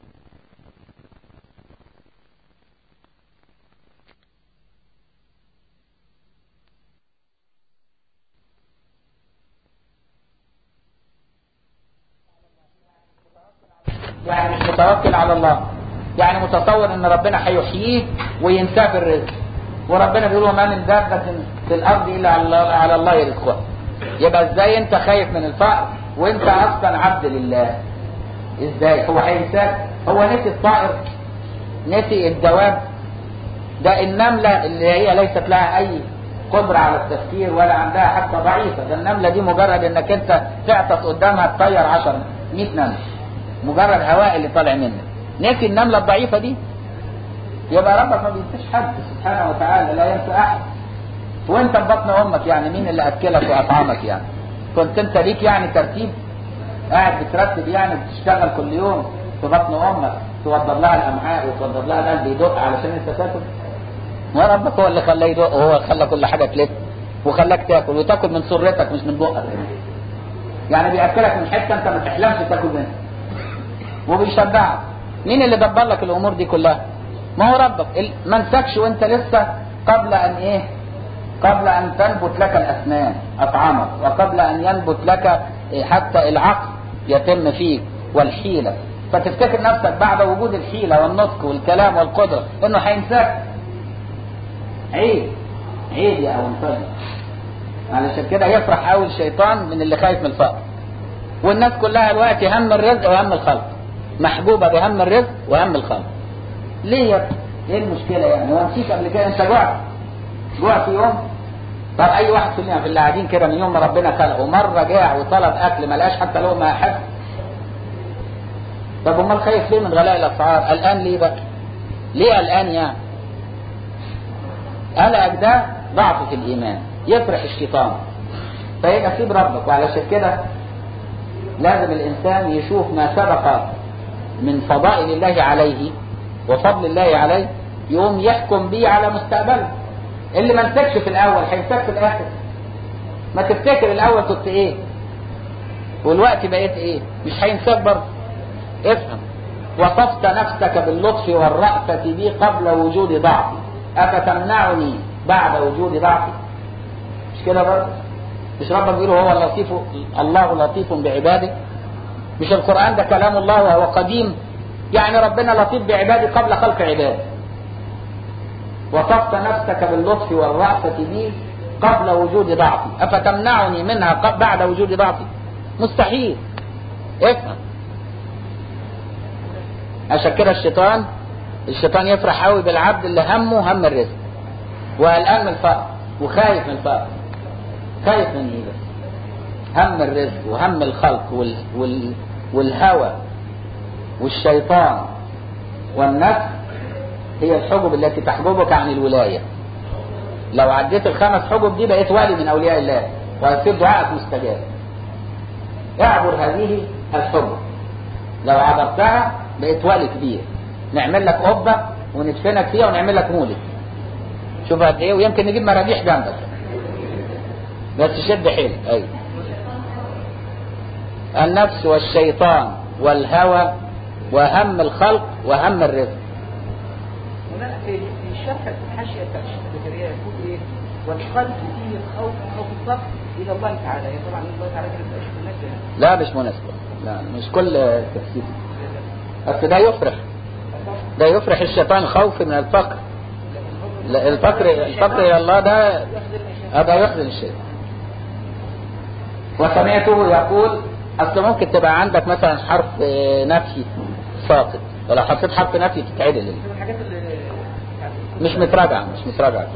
يعني مش متوكل على الله يعني متصور ان ربنا هيحييه وينساه في الرزق وربنا بيقول وما من دابة في الارض الا على الله, على الله يرزقها يبقى ازاي انت خايف من الفقر وانت اصلا عبد لله ازاي هو هينساك هو نسي الطائر نسي الدواب ده النملة اللي هي ليست لها اي قدرة على التفكير ولا عندها حتى ضعيفة ده النملة دي مجرد انك انت تعطس قدامها تطير 10 100 نملة مجرد هواء اللي طالع منك نسي النملة الضعيفة دي يبقى ربك ما بينساش حد سبحانه وتعالى لا ينسى احد وانت في بطن امك يعني مين اللي اكلك واطعمك يعني كنت انت ليك يعني ترتيب قاعد بترتب يعني بتشتغل كل يوم في بطن امك توضب لها الامعاء وتوضب لها القلب يدق علشان انت تاكل وربك هو اللي خلاه يدق وهو خلى كل حاجه تلف وخلاك تاكل وتاكل من سرتك مش من بقك يعني بياكلك من حته انت ما تحلمش تاكل منها وبيشبعك مين اللي دبر لك الامور دي كلها ما هو ربك ما انسكش وانت لسه قبل ان ايه قبل ان تنبت لك الاسنان اطعمك وقبل ان ينبت لك حتى العقل يتم فيك والحيله فتفتكر نفسك بعد وجود الحيله والنطق والكلام والقدره انه هينساك عيب عيب يا انسان علشان كده يفرح قوي الشيطان من اللي خايف من الفقر والناس كلها دلوقتي هم الرزق وهم الخلق محبوبه بهم الرزق وهم الخلق ليه يا ايه المشكله يعني هو نسيت قبل كده انت جوعت جوعت يوم طب اي واحد فينا في اللي قاعدين كده من يوم ما ربنا خلقه مره جاع وطلب اكل ما لقاش حتى لقمه احد طب امال خايف ليه من غلاء الاسعار قلقان ليه بقى ليه قلقان يعني قلقك ده ضعف في الايمان يفرح الشيطان فيبقى سيب ربك وعلشان كده لازم الانسان يشوف ما سبق من فضائل الله عليه وفضل الله عليه يقوم يحكم بيه على مستقبله اللي ما مسكش في الاول هيمسك في الاخر ما تفتكر الاول كنت ايه والوقت بقيت ايه مش هينساك برضه افهم وصفت نفسك باللطف والرأفة بي قبل وجود ضعفي أفتمنعني بعد وجود ضعفي مش كده برضه مش ربك بيقول هو اللطيف الله لطيف بعباده مش القرآن ده كلام الله وهو قديم يعني ربنا لطيف بعباده قبل خلق عباده وصفت نفسك باللطف والرأفة بي قبل وجود ضعفي أفتمنعني منها بعد وجود ضعفي مستحيل افهم عشان كده الشيطان الشيطان يفرح قوي بالعبد اللي همه هم الرزق وقلقان من الفقر وخايف من الفقر خايف من ايه بس هم الرزق وهم الخلق وال... وال... والهوى والشيطان والنفس هي الحجب التي تحجبك عن الولاية لو عديت الخمس حجب دي بقيت ولي من اولياء الله وهيصير دعائك مستجاب اعبر هذه الحجب لو عبرتها بقيت ولي كبير نعمل لك قبه وندفنك فيها ونعمل لك مولد شوف قد ايه ويمكن نجيب مراجيح جنبك بس شد حيلك ايوه النفس والشيطان والهوى وهم الخلق وهم الرزق هنا في في الشرح الحاشية بتاع الشيخ زكريا يقول ايه والقلب فيه الخوف خوف الفقر الى الله تعالى هي طبعا الله تعالى كده مش مناسبة لا مش مناسبة لا مش كل تفسير بس ده يفرح ده يفرح الشيطان الخوف من الفقر لا الفقر الفقر الى الله ده هذا يحزن الشيطان وسمعته يقول اصل ممكن تبقى عندك مثلا حرف آه، نفي ساقط ولو حطيت حرف نفي تتعدل من الحاجات اللي مش متراجعة مش متراجعة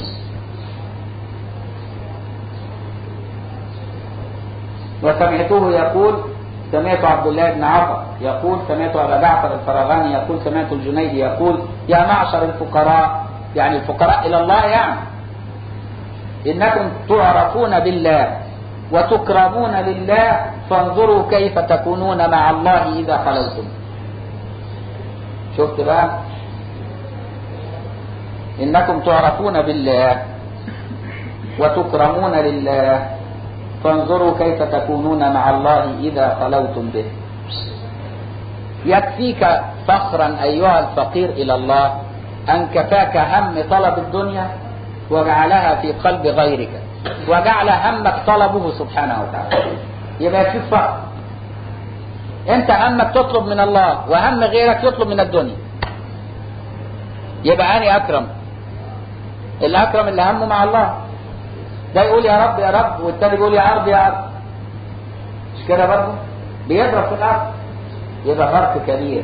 وسمعته يقول سمعت عبد الله بن عطا يقول سمعت أبا جعفر الفراغاني يقول سمعت الجنيدي يقول يا معشر الفقراء يعني الفقراء إلى الله يعني إنكم تعرفون بالله وتكرمون لله فانظروا كيف تكونون مع الله إذا خلوتم شفت بقى إنكم تعرفون بالله وتكرمون لله فانظروا كيف تكونون مع الله إذا خلوتم به يكفيك فخرا أيها الفقير إلى الله أن كفاك هم طلب الدنيا وجعلها في قلب غيرك وجعل همك طلبه سبحانه وتعالى يبقى يكفيك فخر انت همك تطلب من الله وهم غيرك يطلب من الدنيا يبقى أنا أكرم الأكرم اللي همه مع الله ده يقول يا رب يا رب والتاني يقول يا عرض يا عرض مش كده برضه بيضرب في الأرض يبقى فرق كبير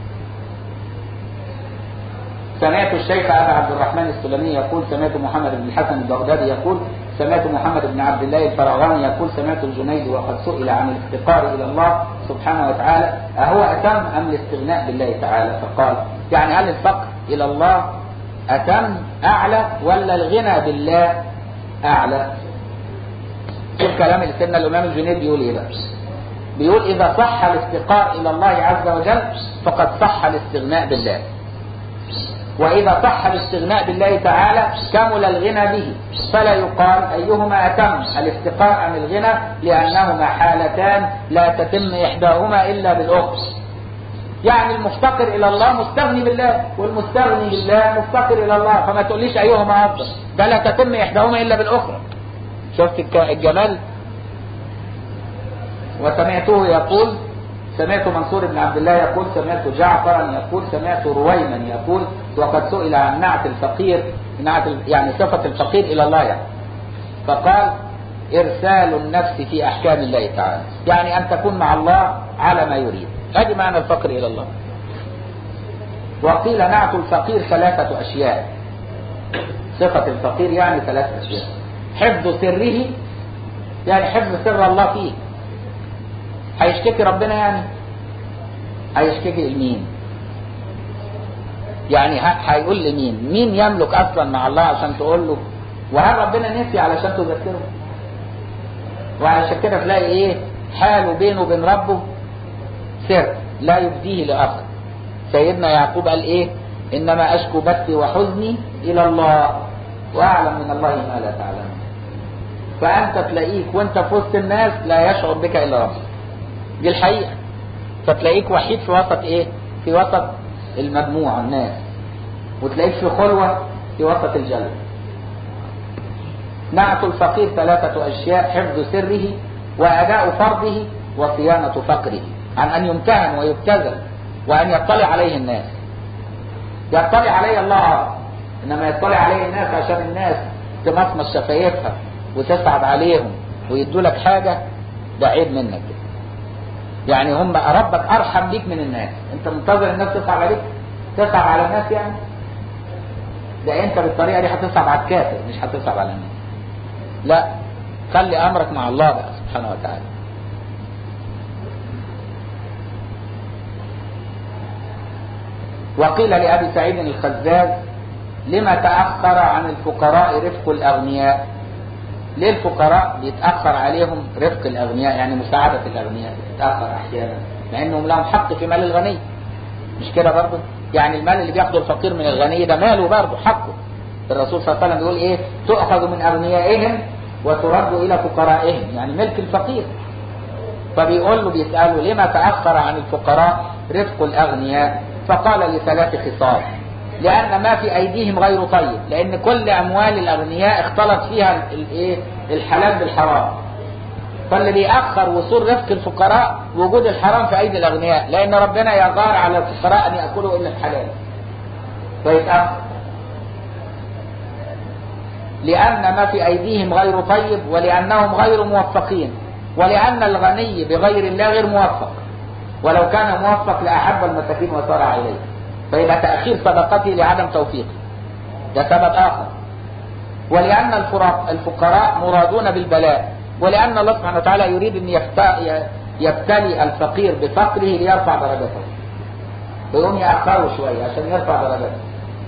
سمعت الشيخ أبا عبد الرحمن السلمي يقول سمعت محمد بن الحسن البغدادي يقول سمعت محمد بن عبد الله الفراغاني يقول سمعت الجنيد وقد سئل عن الافتقار إلى الله سبحانه وتعالى أهو أتم أم الاستغناء بالله تعالى فقال يعني هل الفقر إلى الله أتم أعلى ولا الغنى بالله أعلى شوف كلام اللي سيدنا الإمام الجنيد بيقول إيه بقى بيقول إذا صح الافتقار إلى الله عز وجل فقد صح الاستغناء بالله وإذا صح الاستغناء بالله تعالى كمل الغنى به فلا يقال أيهما أتم الافتقار أم الغنى لأنهما حالتان لا تتم إحداهما إلا بالأخرى يعني المفتقر إلى الله مستغني بالله والمستغني بالله مفتقر إلى الله فما تقوليش أيهما أفضل ده لا تتم إحداهما إلا بالأخرى شفت الك- الجمال وسمعته يقول سمعت منصور بن عبد الله يقول سمعت جعفرا يقول سمعت رويما يقول وقد سئل عن نعت الفقير نعت ال- يعني صفة الفقير إلى الله يعني فقال إرسال النفس في أحكام الله تعالى يعني أن تكون مع الله على ما يريد هذه معنى الفقر إلى الله وقيل نعت الفقير ثلاثة أشياء صفة الفقير يعني ثلاثة أشياء حفظ سره يعني حفظ سر الله فيه هيشتكي ربنا يعني هيشتكي لمين يعني ه- هيقول لمين مين يملك اصلا مع الله عشان تقول له وهل ربنا نسي علشان تذكره وعلشان كده تلاقي ايه حاله بينه وبين ربه سر لا يبديه لاخر سيدنا يعقوب قال ايه انما اشكو بثي وحزني الى الله واعلم من الله ما لا تعلمون فانت تلاقيك وانت في وسط الناس لا يشعر بك الا ربك دي الحقيقة فتلاقيك وحيد في وسط ايه في وسط المجموعة الناس وتلاقيك في خلوة في وسط الجلد نعت الفقير ثلاثة أشياء حفظ سره وأداء فرضه وصيانة فقره عن أن يمتهن ويبتذل وأن يطلع عليه الناس يطلع عليه الله إنما يطلع عليه الناس عشان الناس تمصمص شفايفها وتصعب عليهم ويدوا لك حاجة ده عيب منك كده يعني هم ربك ارحم بيك من الناس انت منتظر الناس تصعب عليك تصعب على الناس يعني ده انت بالطريقه دي هتصعب على الكافر مش هتصعب على الناس لا خلي امرك مع الله بقى سبحانه وتعالى وقيل لابي سعيد الخزاز لما تأخر عن الفقراء رفق الأغنياء ليه الفقراء بيتأخر عليهم رفق الأغنياء يعني مساعدة الأغنياء بتتأخر أحيانا لأنهم لهم حق في مال الغني مش كده برضه يعني المال اللي بياخده الفقير من الغني ده ماله برضه حقه الرسول صلى الله عليه وسلم بيقول ايه تؤخذ من أغنيائهم وترد إلى فقرائهم يعني ملك الفقير فبيقول له بيسأله لما تأخر عن الفقراء رفق الأغنياء فقال لثلاث خصال لأن ما في أيديهم غير طيب لأن كل أموال الأغنياء اختلط فيها الايه الحلال بالحرام فاللي بيأخر وصول رفق الفقراء وجود الحرام في أيدي الأغنياء لأن ربنا يغار على الفقراء أن يأكلوا إلا الحلال فيتأخر لأن ما في أيديهم غير طيب ولأنهم غير موفقين ولأن الغني بغير الله غير موفق ولو كان موفق لأحب المساكين وسارع إليه فيبقى تأخير صدقته لعدم توفيقه ده سبب آخر ولأن الفقراء مرادون بالبلاء ولأن الله سبحانه وتعالى يريد أن يبتلي الفقير بفقره ليرفع درجته فيقوم يأخره شوية عشان يرفع درجته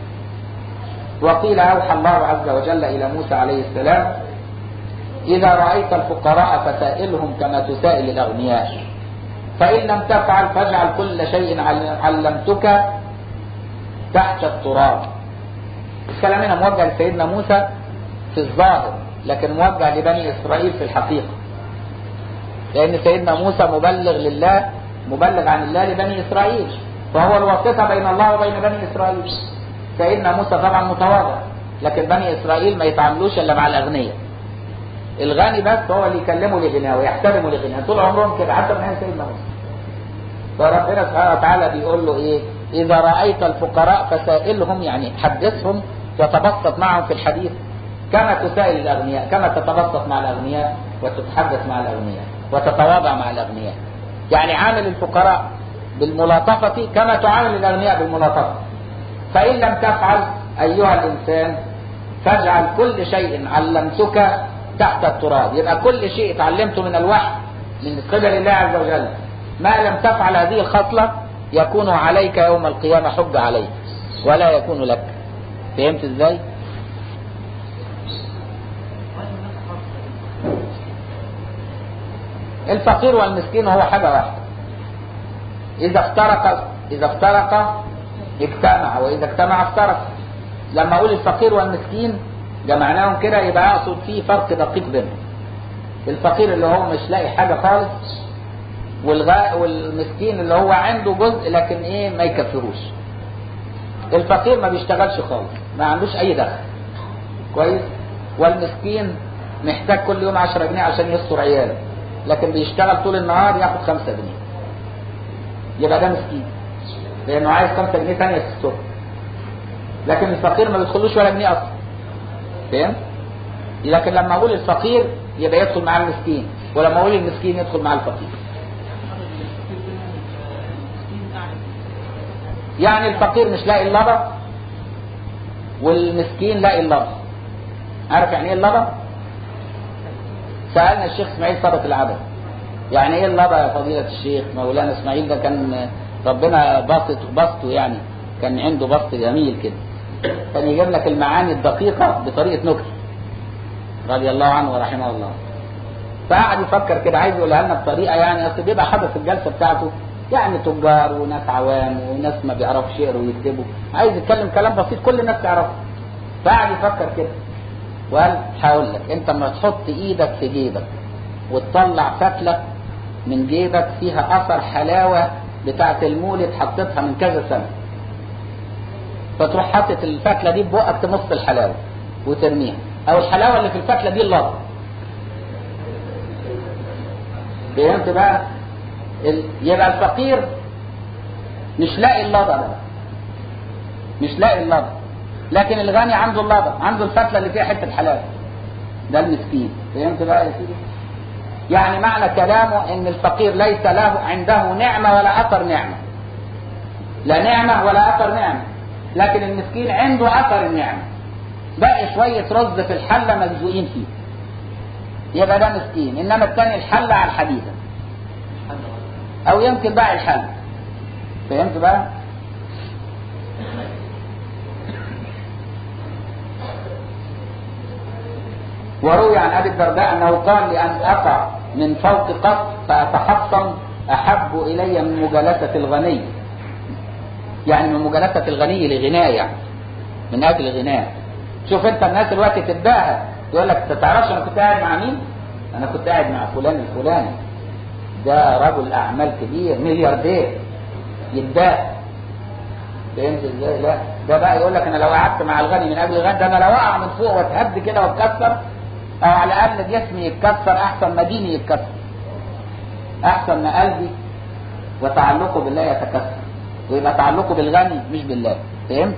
وقيل أوحى الله عز وجل إلى موسى عليه السلام إذا رأيت الفقراء فسائلهم كما تسائل الأغنياء فإن لم تفعل فاجعل كل شيء علمتك تحت التراب الكلام هنا موجه لسيدنا موسى في الظاهر لكن موجه لبني إسرائيل في الحقيقة لأن سيدنا موسى مبلغ لله مبلغ عن الله لبني إسرائيل فهو الواسطة بين الله وبين بني إسرائيل سيدنا موسى طبعا متواضع لكن بني إسرائيل ما يتعاملوش إلا مع الأغنياء الغني بس هو اللي يكلمه لغناه ويحترمه لغناه طول عمرهم كده حتى من سيدنا موسى فربنا سبحانه وتعالى بيقول له ايه اذا رايت الفقراء فسائلهم يعني حدثهم وتبسط معهم في الحديث كما تسائل الاغنياء كما تتبسط مع الاغنياء وتتحدث مع الاغنياء وتتواضع مع الاغنياء يعني عامل الفقراء بالملاطفة كما تعامل الاغنياء بالملاطفة فان لم تفعل ايها الانسان فاجعل كل شيء علمتك تحت التراب يبقى كل شيء اتعلمته من الوحي من قبل الله عز وجل ما لم تفعل هذه الخصلة يكون عليك يوم القيامة حج عليك ولا يكون لك فهمت ازاي الفقير والمسكين هو حاجة واحدة إذا افترق إذا افترق اجتمع وإذا اجتمع افترق لما أقول الفقير والمسكين جمعناهم كده يبقى أقصد فيه فرق دقيق بينهم الفقير اللي هو مش لاقي حاجة خالص والغاء والمسكين اللي هو عنده جزء لكن ايه ما يكفروش الفقير ما بيشتغلش خالص ما عندوش اي دخل كويس والمسكين محتاج كل يوم 10 جنيه عشان يستر عياله لكن بيشتغل طول النهار ياخد 5 جنيه يبقى ده مسكين لانه عايز 5 جنيه ثانيه تستر لكن الفقير ما بيدخلوش ولا جنيه اصلا فهمت لكن لما اقول الفقير يبقى يدخل مع المسكين ولما اقول المسكين يدخل مع الفقير يعني الفقير مش لاقي اللبن والمسكين لاقي اللبن عارف يعني ايه اللبن سألنا الشيخ اسماعيل ثابت العبد يعني ايه اللبن يا فضيلة الشيخ مولانا اسماعيل ده كان ربنا باسط بسطه يعني كان عنده بسط جميل كده كان يجيب لك المعاني الدقيقة بطريقة نكتة رضي الله عنه ورحمه الله فقعد يفكر كده عايز يقولها لنا بطريقة يعني اصل بيبقى حدث الجلسة بتاعته يعني تجار وناس عوام وناس ما بيعرفش يقروا ويكتبوا عايز يتكلم كلام بسيط كل الناس تعرفه فقعد يفكر كده وقال هقول لك انت لما تحط ايدك في جيبك وتطلع فتلة من جيبك فيها اثر حلاوة بتاعة المولد حطيتها من كذا سنة فتروح حاطط الفتلة دي ببقك تمص الحلاوة وترميها او الحلاوة اللي في الفتلة دي اللبن فهمت بقى ال... يبقى الفقير مش لاقي اللبن ده مش لاقي اللبن لكن الغني عنده اللبن عنده الفتلة اللي فيها حتة حلاوة ده المسكين فهمت بقى يا سيدي يعني معنى كلامه ان الفقير ليس له عنده نعمة ولا اثر نعمة لا نعمة ولا اثر نعمة لكن المسكين عنده اثر النعمة باقي شوية رز في الحلة ملزوقين فيه يبقى ده مسكين انما الثاني الحلة على الحديدة او يمكن باقي الحل فهمت بقى وروي عن ابي الدرداء انه قال لان اقع من فوق قصر فاتحطم احب الي من مجالسه الغني يعني من مجالسه الغني لغناه يعني من اجل غناه شوف انت الناس دلوقتي تتباهى يقول لك انت تعرفش انا كنت قاعد مع مين؟ انا كنت قاعد مع فلان الفلاني ده رجل اعمال كبير ملياردير يتباهى فهمت ازاي؟ لا ده بقى يقول لك انا لو قعدت مع الغني من اجل الغني ده انا لو اقع من فوق واتهد كده واتكسر او على الاقل جسمي يتكسر احسن ما ديني يتكسر احسن ما قلبي وتعلقه بالله يتكسر ويبقى تعلقه بالغني مش بالله فهمت؟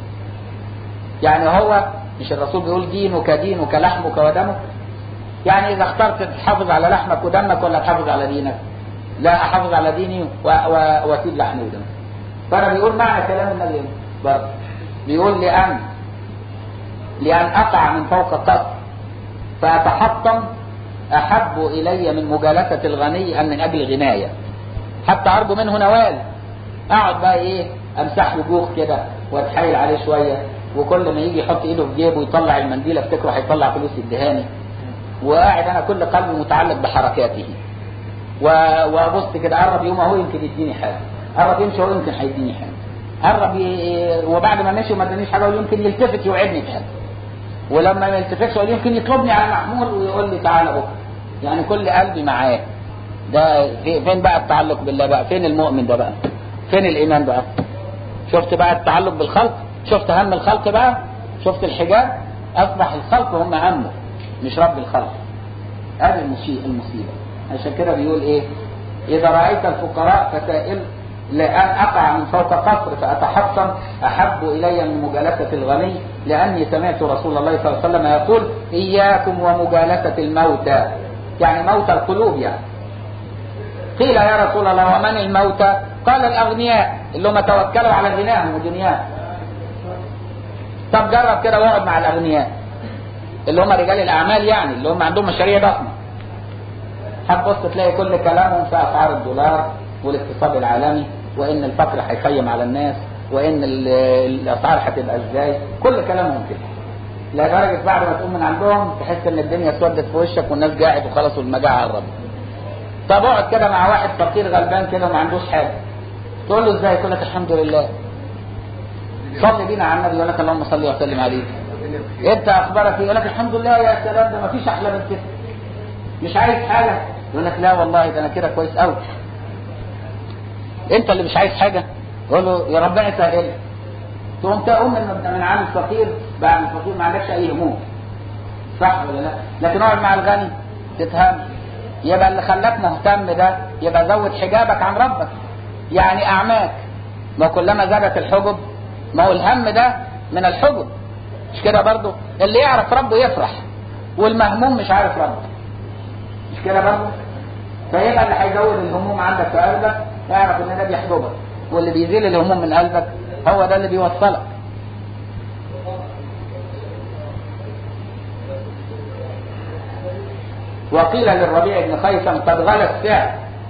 يعني هو مش الرسول بيقول دينك دينك لحمك ودمك يعني اذا اخترت تحافظ على لحمك ودمك ولا تحافظ على دينك لا احافظ على ديني و- و- واسيب لحمي ودمي فانا بيقول معنى كلام النبي برضه بيقول لان لان اقع من فوق قصر فاتحطم احب الي من مجالسه الغني ان من اجل غنايه حتى ارجو منه نوال اقعد بقى ايه امسح له جوخ كده واتحايل عليه شويه وكل ما يجي يحط ايده في جيبه يطلع المنديل افتكره هيطلع فلوس يديهاني وقاعد انا كل قلبي متعلق بحركاته و- وابص كده قرب يوم اهو يمكن يديني حاجه قرب يمشي هو يمكن هيديني حاجه قرب ي... وبعد ما مشي وما ادانيش حاجه يقول يمكن يلتفت يوعدني بحاجه ولما ما يلتفتش يقول يمكن يطلبني على محمول ويقول لي تعالى بكره يعني كل قلبي معاه ده في- فين بقى التعلق بالله بقى فين المؤمن ده بقى فين الايمان بقى شفت بقى التعلق بالخلق شفت هم الخلق بقى شفت الحجاب اصبح الخلق هم همه مش رب الخلق هذه المشي- المصيبه عشان كده بيقول ايه اذا رايت الفقراء فسائل لان اقع من فوق قصر فاتحطم احب الي من مجالسه الغني لاني سمعت رسول الله صلى الله عليه وسلم يقول اياكم ومجالسه الموتى يعني موتى القلوب يعني قيل يا رسول الله ومن الموتى قال الاغنياء اللي هم توكلوا على غناهم ودنياهم طب جرب كده واقعد مع الاغنياء اللي هم رجال الاعمال يعني اللي هم عندهم مشاريع ضخمه هتبص تلاقي كل كلامهم في اسعار الدولار والاقتصاد العالمي وان الفقر هيخيم على الناس وان ال- الاسعار هتبقى ازاي كل كلامهم كده لدرجه بعد ما تقوم من عندهم تحس ان الدنيا اسودت في وشك والناس جاعت وخلاص والمجاعه قربت طب اقعد كده مع واحد فقير غلبان كده وما عندوش حاجه تقول له ازاي يقول لك الحمد لله صلي بينا على النبي يقول لك اللهم صل وسلم عليه انت اخبارك ايه يقول لك الحمد لله يا سلام ده ما فيش احلى من كده مش عايز حاجه يقول لك لا والله ده انا كده كويس قوي انت اللي مش عايز حاجه يقول له يا ربنا يسهل تقوم تقوم من من عام الفقير بقى من الفقير ما عندكش اي هموم صح ولا لا لكن اقعد مع الغني تتهم يبقى اللي خلاك مهتم ده يبقى زود حجابك عن ربك يعني اعماك ما كلما زادت الحجب ما هو الهم ده من الحجب مش كده برضه اللي يعرف ربه يفرح والمهموم مش عارف ربه مش كده برضه فيبقى اللي هيزود الهموم عندك في قلبك اعرف ان ده بيحجبك واللي بيزيل الهموم من قلبك هو ده اللي بيوصلك وقيل للربيع بن خيثم قد غلى السعر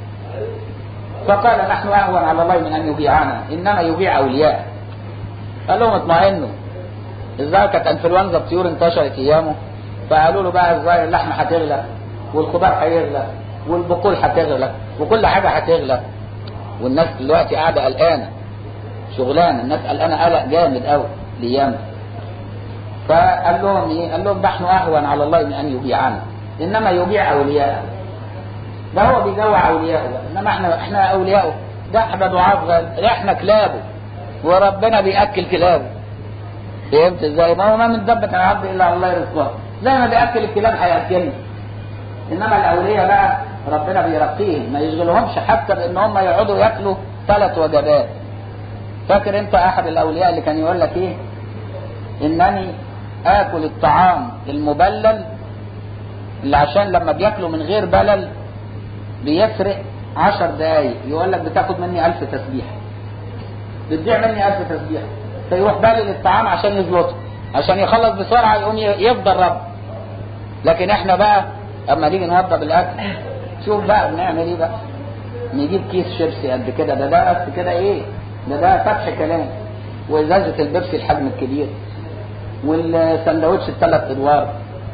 فقال نحن اهون على الله من ان يبيعنا انما يبيع اولياء قال لهم اطمئنوا ازاي كانت انفلونزا الطيور انتشرت ايامه فقالوا له بقى ازاي اللحمه هتغلى والخضار هيغلى والبقول هتغلى وكل حاجه هتغلى والناس دلوقتي قاعده قلقانه شغلانه الناس قلقانه قلق جامد قوي الايام دي. فقال لهم ايه؟ قال لهم نحن اهون على الله من ان يبيعنا انما يبيع اولياءه ده هو بيجوع اولياءه بقى. انما احنا احنا اولياءه ده احنا ضعاف غالب ده احنا كلابه وربنا بياكل كلابه فهمت ازاي؟ ما هو ما من دبة على العبد الا على الله رزقها زي ما بياكل الكلاب هياكلنا انما الاولياء بقى ربنا بيرقيهم ما يشغلهمش حتى بان هم يقعدوا ياكلوا ثلاث وجبات فاكر انت احد الاولياء اللي كان يقول لك ايه انني اكل الطعام المبلل اللي عشان لما بياكلوا من غير بلل بيفرق عشر دقايق يقول لك بتاخد مني ألف تسبيحة بتبيع مني ألف تسبيحة فيروح بلل الطعام عشان يزلطه عشان يخلص بسرعة يقوم يفضل رب لكن احنا بقى اما نيجي نوضب الاكل شوف بقى بنعمل ايه بقى نجيب كيس شيبسي قد كده ده ده بس كده ايه ده ده فتح كلام وازازه البيبسي الحجم الكبير والسندوتش الثلاث ادوار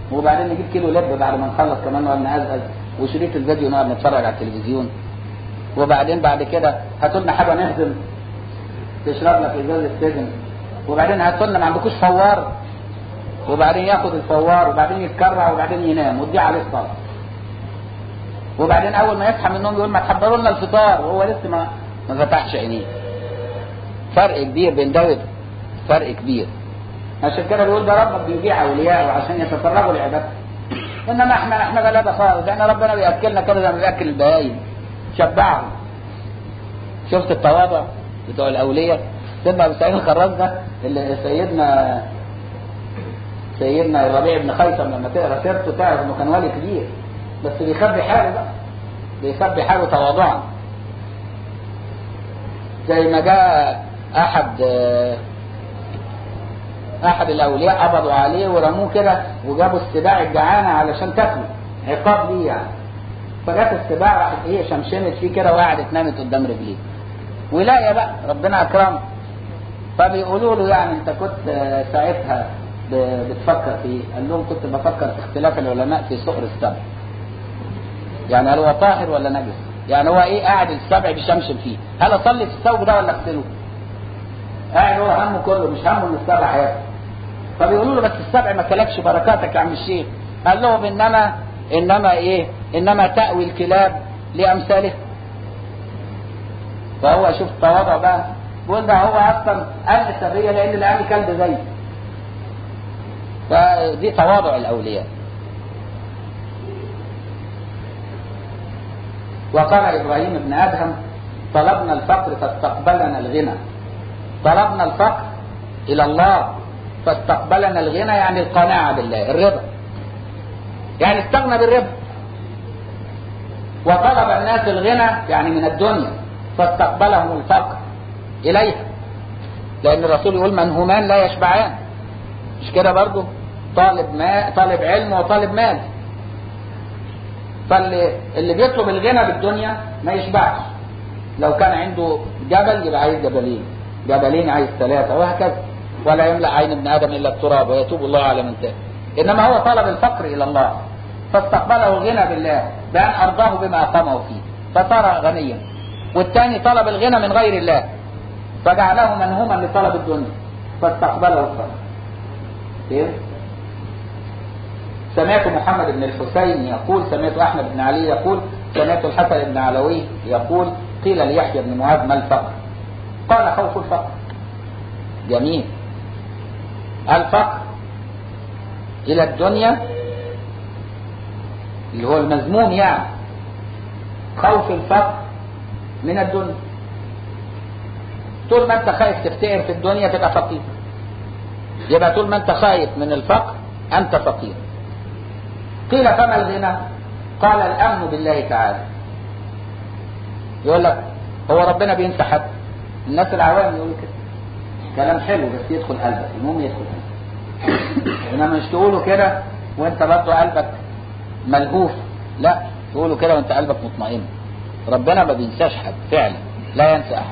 وبعدين نجيب كيلو لب بعد ما نخلص كمان نقعد نقزقز وشريط الفيديو نقعد نتفرج على التلفزيون وبعدين بعد كده هاتوا لنا حاجه نهزم تشرب لك ازازه سجن وبعدين هاتوا لنا ما عندكوش فوار وبعدين ياخد الفوار وبعدين يتكرع وبعدين ينام وتضيع عليه الصلاه وبعدين اول ما يصحى من النوم يقول ما تحضروا لنا الفطار وهو لسه ما ما فتحش عينيه فرق كبير بين ده وده فرق كبير عشان كده بيقول ده ربك بيبيع اولياءه عشان يتفرغوا لعبادته انما احنا احنا غلابه خالص احنا ربنا بياكلنا كده زي ما بياكل البهايم شبعهم شفت التواضع بتوع الاولياء سيدنا ابو سعيد الخراز ده اللي سيدنا سيدنا الربيع بن خيثم لما تقرا سيرته تعرف انه كان ولي كبير بس بيخبي حاله بقى بيخبي حاله تواضعا زي ما جاء احد احد الاولياء قبضوا عليه ورموه كده وجابوا السباع الجعانه علشان تاكله عقاب ليه يعني فجت السباع راحت ايه شمشمت فيه كده وقعدت نامت قدام رجليه ولايه بقى ربنا اكرمه فبيقولوا له يعني انت كنت ساعتها بتفكر في ايه؟ قال لهم كنت بفكر في اختلاف العلماء في صقر السبع يعني هل هو طاهر ولا نجس يعني هو ايه قاعد السبع بيشمشم فيه هل اصلي في الثوب ده ولا اغسله قاعد هو همه كله مش همه ان السبع هياكل فبيقولوا له بس السبع ما كلكش بركاتك يا عم الشيخ قال لهم انما انما ايه انما تأوي الكلاب لامثاله فهو شوف التواضع بقى بيقول ده هو اصلا قال السريه لان اللي قال كلب زيه فدي تواضع الاولياء وقال ابراهيم بن ادهم طلبنا الفقر فاستقبلنا الغنى طلبنا الفقر الى الله فاستقبلنا الغنى يعني القناعه بالله الرضا يعني استغنى بالربا وطلب الناس الغنى يعني من الدنيا فاستقبلهم الفقر اليها لان الرسول يقول منهومان لا يشبعان مش كده برضه طالب ماء طالب علم وطالب مال فاللي اللي بيطلب الغنى بالدنيا ما يشبعش لو كان عنده جبل يبقى عايز جبلين جبلين عايز ثلاثة وهكذا ولا يملأ عين ابن آدم إلا التراب ويتوب الله على من تاب إنما هو طلب الفقر إلى الله فاستقبله الغنى بالله بأن أرضاه بما أقامه فيه فصار غنيا والثاني طلب الغنى من غير الله فجعله منهوما لطلب الدنيا فاستقبله الفقر كيف؟ سمعت محمد بن الحسين يقول سمعت أحمد بن علي يقول سمعت الحسن بن علوي يقول قيل ليحيى بن معاذ ما الفقر قال خوف الفقر جميل الفقر إلى الدنيا اللي هو المذموم يعني خوف الفقر من الدنيا طول ما انت خايف تفتقر في الدنيا تبقى فقير يبقى طول ما انت خايف من الفقر انت فقير قيل فما الغنى قال الامن بالله تعالى يقول لك هو ربنا بينسى حد الناس العوام يقولوا كده كلام حلو بس يدخل قلبك المهم يدخل قلبك انما مش تقوله كده وانت برضه قلبك ملهوف لا تقوله كده وانت قلبك مطمئن ربنا ما بينساش حد فعلا لا ينسى احد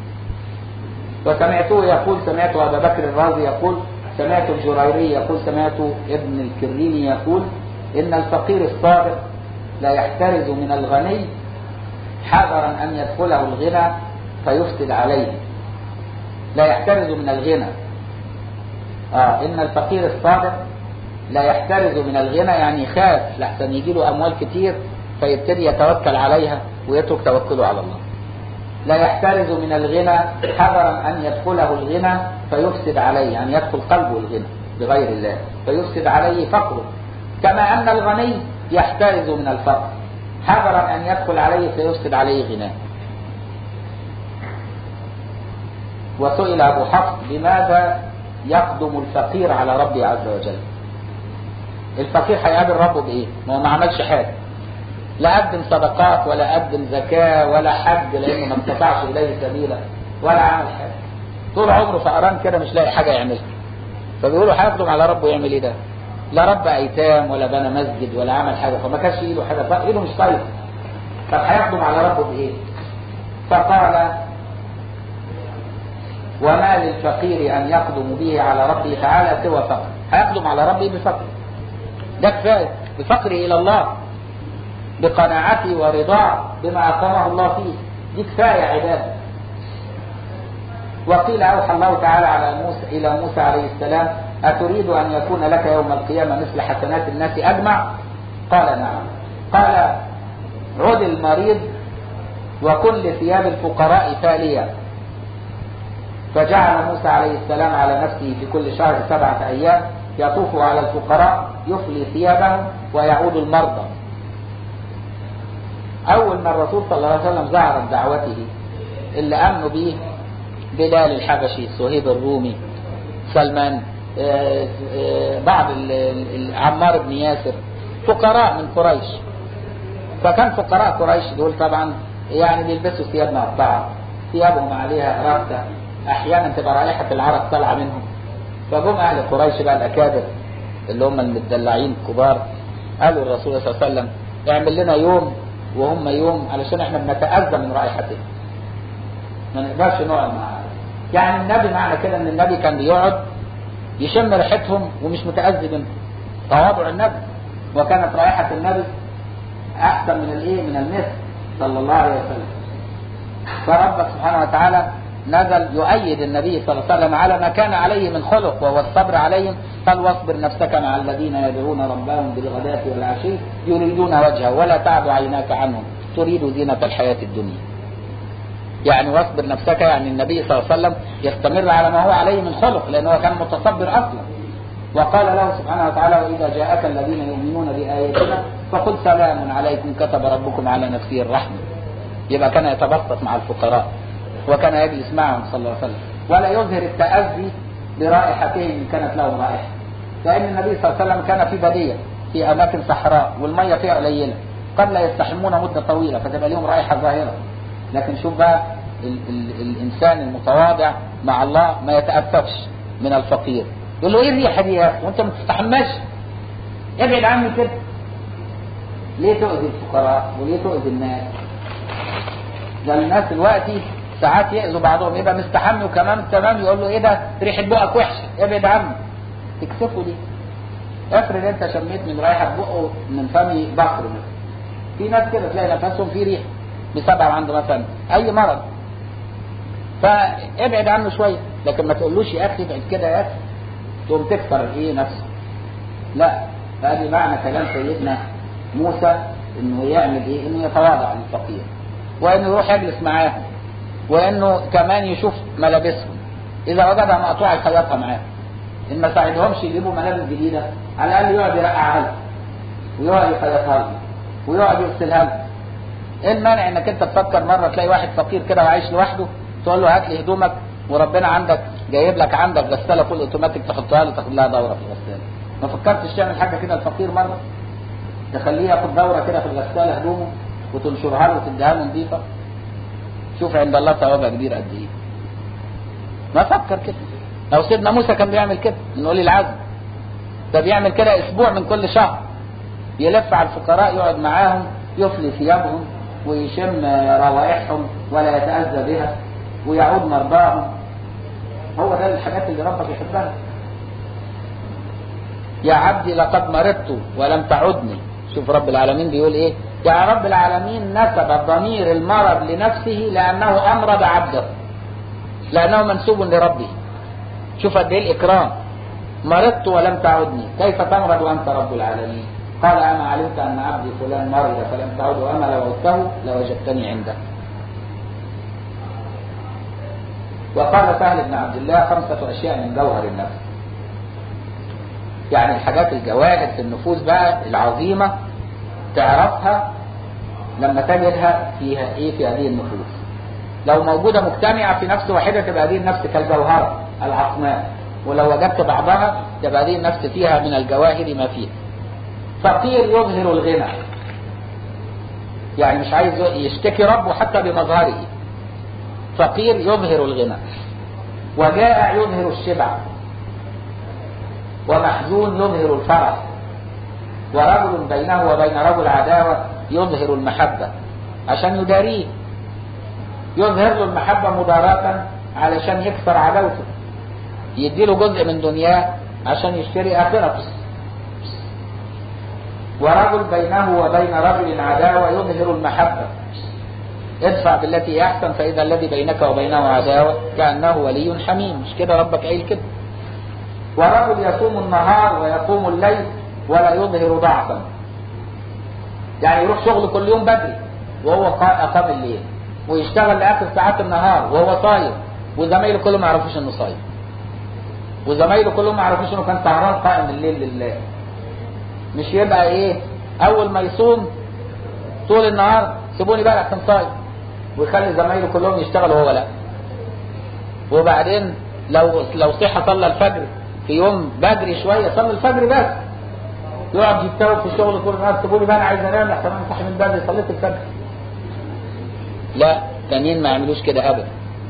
وسمعته يقول سمعت ابا بكر الرازي يقول سمعت الجريري يقول سمعت ابن الكريمي يقول ان الفقير الصادق لا يحترز من الغني حذرا ان يدخله الغنى فيفسد عليه لا يحترز من الغنى اه ان الفقير الصادق لا يحترز من الغنى يعني يخاف لحسن يجي له اموال كتير فيبتدي يتوكل عليها ويترك توكله على الله لا يحترز من الغنى حذرا ان يدخله الغنى فيفسد عليه يعني يدخل قلبه الغنى بغير الله فيفسد عليه فقره كما ان الغني يحترز من الفقر حذرا ان يدخل عليه فيفسد عليه غناه وسئل ابو حفص لماذا يقدم الفقير على ربه عز وجل الفقير هيقابل ربه بايه ما هو ما عملش حاجه لا قدم صدقات ولا قدم زكاة ولا حج لأنه ما استطاعش إليه سبيلا ولا عمل حاجة طول عمره فقران كده مش لاقي حاجة يعملها فبيقولوا هيقدم على ربه يعمل ايه ده لا رب ايتام ولا بنى مسجد ولا عمل حاجة فما كانش ايده حاجة فايده مش طيب طب هيقدم على ربه بايه فقال وما للفقير ان يقدم به على ربه تعالى سوى فقر هيقدم على ربه بفقر ده كفايه بفقري الى الله بقناعتي ورضاه بما اقامه الله فيه دي كفايه عباده وقيل اوحى الله تعالى على موسى الى موسى عليه السلام اتريد ان يكون لك يوم القيامه مثل حسنات الناس اجمع قال نعم قال عد المريض وكن لثياب الفقراء تاليا فجعل موسى عليه السلام على نفسه في كل شهر سبعة أيام يطوف على الفقراء يفلي ثيابهم ويعود المرضى أول ما الرسول صلى الله عليه وسلم ظهرت دعوته اللي آمنوا به بلال الحبشي صهيب الرومي سلمان آه، آه، بعض ال- ال- عمار بن ياسر فقراء من قريش فكان فقراء قريش دول طبعا يعني بيلبسوا ثياب مقطعة ثيابهم عليها رابطة أحيانا تبقى رائحة العرق طالعة منهم فجم أهل قريش بقى الأكابر اللي هم المدلعين الكبار قالوا الرسول صلى الله عليه وسلم اعمل لنا يوم وهم يوم علشان احنا بنتأذى من رائحته ما نقدرش نقعد معاه يعني النبي معنى كده ان النبي كان بيقعد يشم ريحتهم ومش متأذي منهم تواضع النبي وكانت رائحة النبي أحسن من الإيه من المسك صلى الله عليه وسلم فرب سبحانه وتعالى نزل يؤيد النبي صلى الله عليه وسلم على ما كان عليه من خلق وهو الصبر عليهم قال واصبر نفسك مع الذين يدعون ربهم بالغداة والعشي يريدون وجهه ولا تعد عيناك عنهم تريد زينة الحياة الدنيا يعني واصبر نفسك يعني النبي صلى الله عليه وسلم يستمر على ما هو عليه من خلق لأنه كان متصبر أصلا وقال له سبحانه وتعالى وإذا جاءك الذين يؤمنون بآياتنا فقل سلام عليكم كتب ربكم على نفسه الرحمة يبقى كان يتبسط مع الفقراء وكان يجلس معهم صلى الله عليه وسلم ولا يظهر التأذي برائحتهم إن كانت لهم رائحة لأن النبي صلى الله عليه وسلم كان في بدية في أماكن صحراء والمية فيها قليلة قد لا يستحمون مدة طويلة فتبقى لهم رائحة ظاهرة لكن شوف بقى ال ال الإنسان المتواضع مع الله ما يتأسفش من الفقير يقول له ايه الريحة دي يا اخي وانت ما تستحماش ابعد عني كده ليه تؤذي الفقراء وليه تؤذي الناس ده الناس دلوقتي ساعات يأذوا بعضهم يبقى مستحمي وكمان تمام يقول له ايه ده ريحة بقك وحشة ابعد عني تكسفه دي افرض انت شميت من رائحة بقه من فمي بخر مثلا في ناس كده تلاقي نفسهم في ريحة بسبب عنده مثلا اي مرض فابعد عنه شوية لكن ما تقولوش يا اخي ابعد كده يا اخي تقوم تكسر الايه نفسه لا هذه معنى كلام سيدنا موسى انه يعمل ايه انه يتواضع للفقير وانه يروح يجلس معاهم وانه كمان يشوف ملابسهم اذا وجدها مقطوعه يخيطها معاهم ان ما ساعدهمش يجيبوا ملابس جديده على الاقل يقعد يرقعها لهم ويقعد يخيطها لهم ويقعد يغسلها لهم ايه المانع انك انت تفكر مره تلاقي واحد فقير كده وعايش لوحده تقول له هات لي هدومك وربنا عندك جايب لك عندك غساله فول اوتوماتيك تحطها له تاخد لها دوره في الغساله ما فكرتش تعمل حاجه كده الفقير مره تخليه ياخد دوره كده في الغساله هدومه وتنشرها له وتديها له نظيفه شوف عند الله ثوابها كبير قد ايه ما فكر كده لو سيدنا موسى كان بيعمل كده نقول العزم ده بيعمل كده اسبوع من كل شهر يلف على الفقراء يقعد معاهم يفلي ثيابهم ويشم روائحهم ولا يتأذى بها ويعود مرضاهم هو ده الحاجات اللي ربك يحبها يا عبدي لقد مرضت ولم تعدني شوف رب العالمين بيقول ايه يا رب العالمين نسب ضمير المرض لنفسه لانه امرض عبده لانه منسوب لربه شوف قد ايه الاكرام مرضت ولم تعدني كيف تمرض وانت رب العالمين قال اما علمت ان عبدي فلان مرض فلم تعد واما لو عدته لوجدتني عنده وقال سهل بن عبد الله خمسة أشياء من جوهر النفس يعني الحاجات الجواهر في النفوس بقى العظيمة تعرفها لما تجدها فيها ايه في هذه النفوس لو موجودة مجتمعة في نفس واحدة تبقى هذه النفس كالجوهرة العصماء ولو وجدت بعضها تبقى هذه النفس فيها من الجواهر ما فيها فقير يظهر الغنى يعني مش عايز يشتكي ربه حتى بمظهره فقير يظهر الغنى وجائع يظهر الشبع ومحزون يظهر الفرح ورجل بينه وبين رجل عداوة يظهر المحبة عشان يداريه يظهر له المحبة مداراة علشان يكسر عداوته يديله جزء من دنياه عشان يشتري آخرته ورجل بينه وبين رجل عداوة يظهر المحبة ادفع بالتي احسن فاذا الذي بينك وبينه عداوة كأنه ولي حميم مش كده ربك قايل كده ورجل يصوم النهار ويقوم الليل ولا يظهر ضعفا يعني يروح شغله كل يوم بدري وهو اقام الليل ويشتغل لاخر ساعات النهار وهو صايم وزمايله كلهم ما يعرفوش انه صايم وزمايله كلهم ما يعرفوش انه كان سهران قائم الليل لله مش يبقى ايه اول ما يصوم طول النهار سيبوني بقى احسن صايم ويخلي زمايله كلهم يشتغلوا وهو لا وبعدين لو لو صحى صلى الفجر في يوم بدري شويه صلى الفجر بس يقعد يتوب في الشغل طول النهار سيبوني بقى انا عايز انام لحسن انا صاحي من بدري صليت الفجر لا تانيين ما يعملوش كده ابدا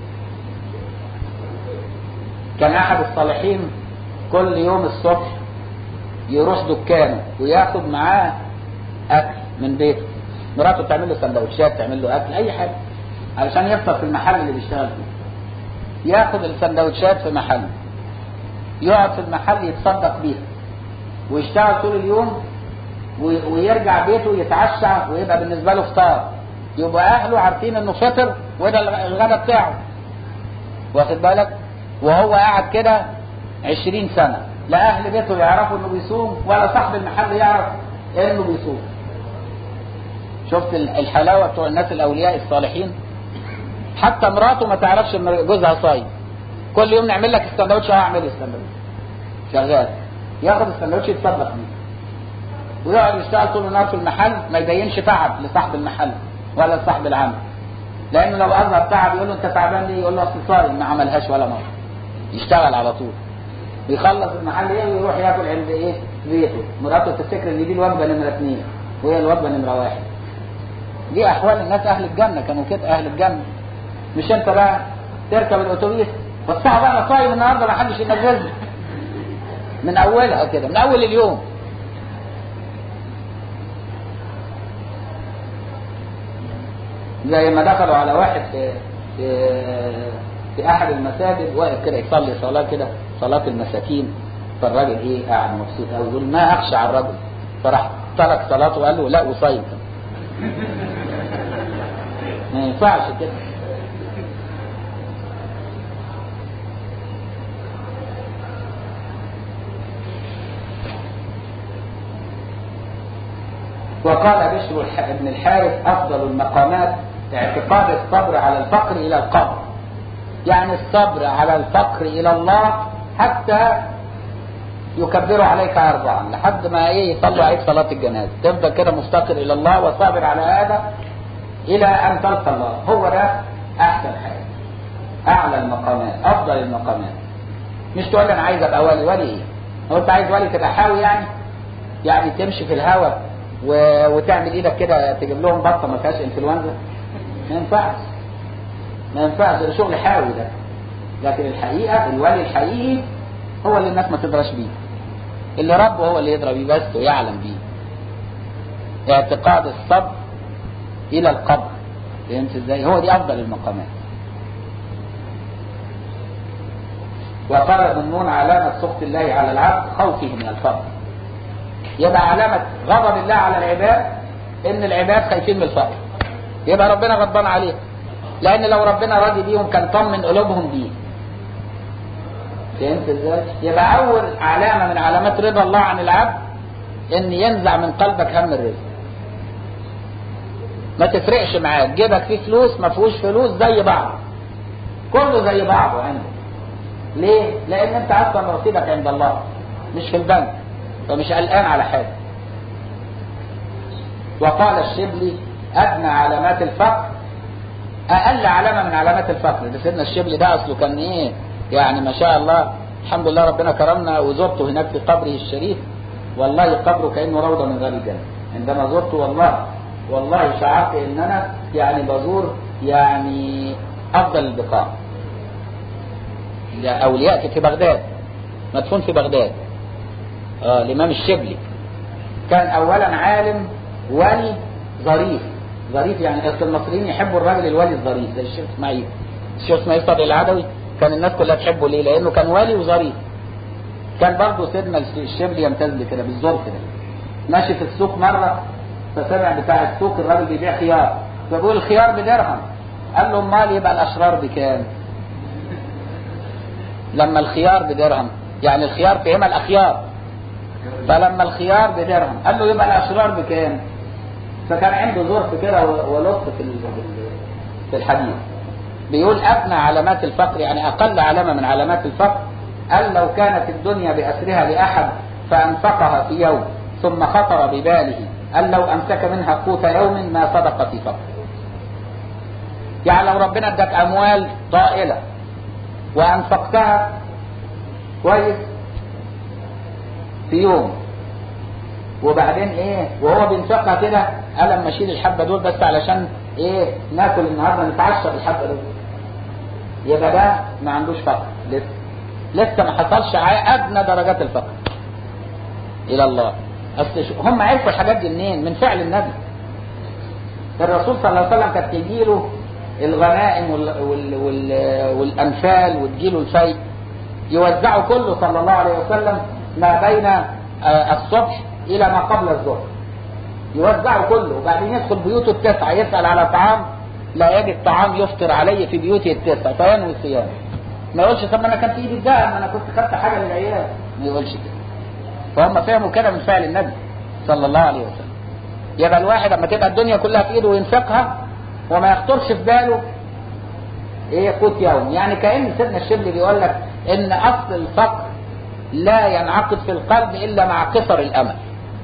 كان احد الصالحين كل يوم الصبح يروح دكانه وياخد معاه اكل من بيته مراته تعمل له سندوتشات تعمل له اكل اي حاجه علشان يفطر في المحل اللي بيشتغل فيه ياخد السندوتشات في محل يقعد في المحل يتصدق بيها ويشتغل طول اليوم ويرجع بيته يتعشى ويبقى بالنسبه له فطار يبقى اهله عارفين انه فطر وده الغدا بتاعه واخد بالك وهو قاعد كده عشرين سنة لا أهل بيته يعرفوا إنه بيصوم ولا صاحب المحل يعرف إنه بيصوم شفت الحلاوة بتوع الناس الأولياء الصالحين حتى مراته ما تعرفش إن جوزها صايم كل يوم نعمل لك السندوتش اه اعمل السندوتش شغال ياخد السندوتش يتصدق بيه ويقعد يشتغل طول النهار في المحل ما يبينش تعب لصاحب المحل ولا لصاحب العمل لانه لو اظهر تعب يقول له انت تعبان ليه يقول له اصل صايم ما عملهاش ولا مره يشتغل على طول يخلص المحل ايه ويروح ياكل عند ايه بيته مراته تفتكر ان دي الوجبه نمره اثنين وهي الوجبه نمره واحد دي احوال الناس اهل الجنه كانوا كده اهل الجنه مش انت بقى تركب الاتوبيس بس بقى انا صايم النهارده ما حدش ينزلني من اولها كده من اول اليوم زي ما دخلوا على واحد في في, في احد المساجد واقف كده يصلي صلاه كده صلاه المساكين فالراجل ايه قاعد مبسوط قوي يقول ما اخشى على الرجل فراح ترك صلاته وقال له لا وصايم ما ينفعش كده وقال بشر بن الحارث افضل المقامات اعتقاد الصبر على الفقر الى القبر يعني الصبر على الفقر الى الله حتى يكبروا عليك اربعا لحد ما ايه يصلوا عليك صلاه الجنازه تفضل كده مفتقر الى الله وصابر على هذا الى ان تلقى الله هو ده احسن حاجه اعلى المقامات افضل المقامات مش تقول انا عايز ابقى ولي ولي ايه هو انت عايز ولي تبقى حاوي يعني يعني تمشي في الهواء و... وتعمل ايدك كده تجيب لهم بطه ما فيهاش انفلونزا ما ينفعش ما ينفعش ده شغل حاوي ده لكن الحقيقه الولي الحقيقي هو اللي الناس ما تدرش بيه اللي ربه هو اللي يدرى بيه بس ويعلم بيه اعتقاد الصبر الى القبر فهمت ازاي هو دي افضل المقامات وقال ابن نون علامة سخط الله على العبد خوفه من الفقر يبقى علامة غضب الله على العباد ان العباد خايفين من الفقر يبقى ربنا غضبان عليهم لان لو ربنا راضي بيهم كان طمن قلوبهم بيه فهمت ازاي يبقى اول علامة من علامات رضا الله عن العبد ان ينزع من قلبك هم الرزق ما تفرقش معاك جيبك فيه فلوس ما فيهوش فلوس زي بعض كله زي بعضه عندك ليه لان انت اصلا رصيدك عند الله مش في البنك فمش قلقان على حاجه وقال الشبلي ادنى علامات الفقر اقل علامه من علامات الفقر ده سيدنا الشبلي ده اصله كان ايه يعني ما شاء الله الحمد لله ربنا كرمنا وزرته هناك في قبره الشريف والله قبره كانه روضه من غير الجنه عندما زرته والله والله شعرت ان انا يعني بزور يعني افضل البقاع اولياء في بغداد مدفون في بغداد اه الامام الشبلي كان اولا عالم ولي ظريف ظريف يعني اصل المصريين يحبوا الراجل الولي الظريف زي الشيخ اسماعيل الشيخ اسماعيل صدقي العدوي كان الناس كلها تحبه ليه لانه كان ولي وظريف كان برضه سيدنا الشبلي يمتاز بكده بالظرف ده ماشي في السوق مرة فسمع بتاع السوق الراجل بيبيع خيار فبيقول الخيار بدرهم قال له امال يبقى الاشرار بكام لما الخيار بدرهم يعني الخيار فهمها الاخيار فلما الخيار بدرهم قال له يبقى الاشرار بكام فكان عنده ظرف كده ولطف في في الحديث بيقول ادنى علامات الفقر يعني اقل علامه من علامات الفقر قال لو كانت الدنيا باسرها لاحد فانفقها في يوم ثم خطر بباله قال لو امسك منها قوت يوم ما صدق في فقر يعني لو ربنا اداك اموال طائله وانفقتها كويس في يوم وبعدين ايه وهو بينفقها كده قال اما اشيل الحبه دول بس علشان ايه ناكل النهارده نتعشى بالحبه دول يبقى ده ما عندوش فقر لسه لسه ما حصلش ادنى درجات الفقر الى الله اصل هم عرفوا الحاجات دي منين من فعل النبي الرسول صلى الله عليه وسلم كانت تجي له الغنائم وال وال وال والانفال وتجيله الفيء يوزعه كله صلى الله عليه وسلم ما بين الصبح الى ما قبل الظهر يوزعه كله وبعدين يدخل بيوته التسعه يسال على طعام لا يجد طعام يفطر عليه في بيوته التسعه فينوي الصيام ما يقولش طب انا كان في ايدي الدهب ما انا كنت خدت حاجه للعيال ما يقولش كده فهم فهموا كده من فعل النبي صلى الله عليه وسلم يبقى الواحد اما تبقى الدنيا كلها في ايده وينفقها وما يخطرش في باله ايه قوت يوم يعني كان سيدنا الشبلي بيقول لك ان اصل الفقر لا ينعقد في القلب الا مع قصر الامل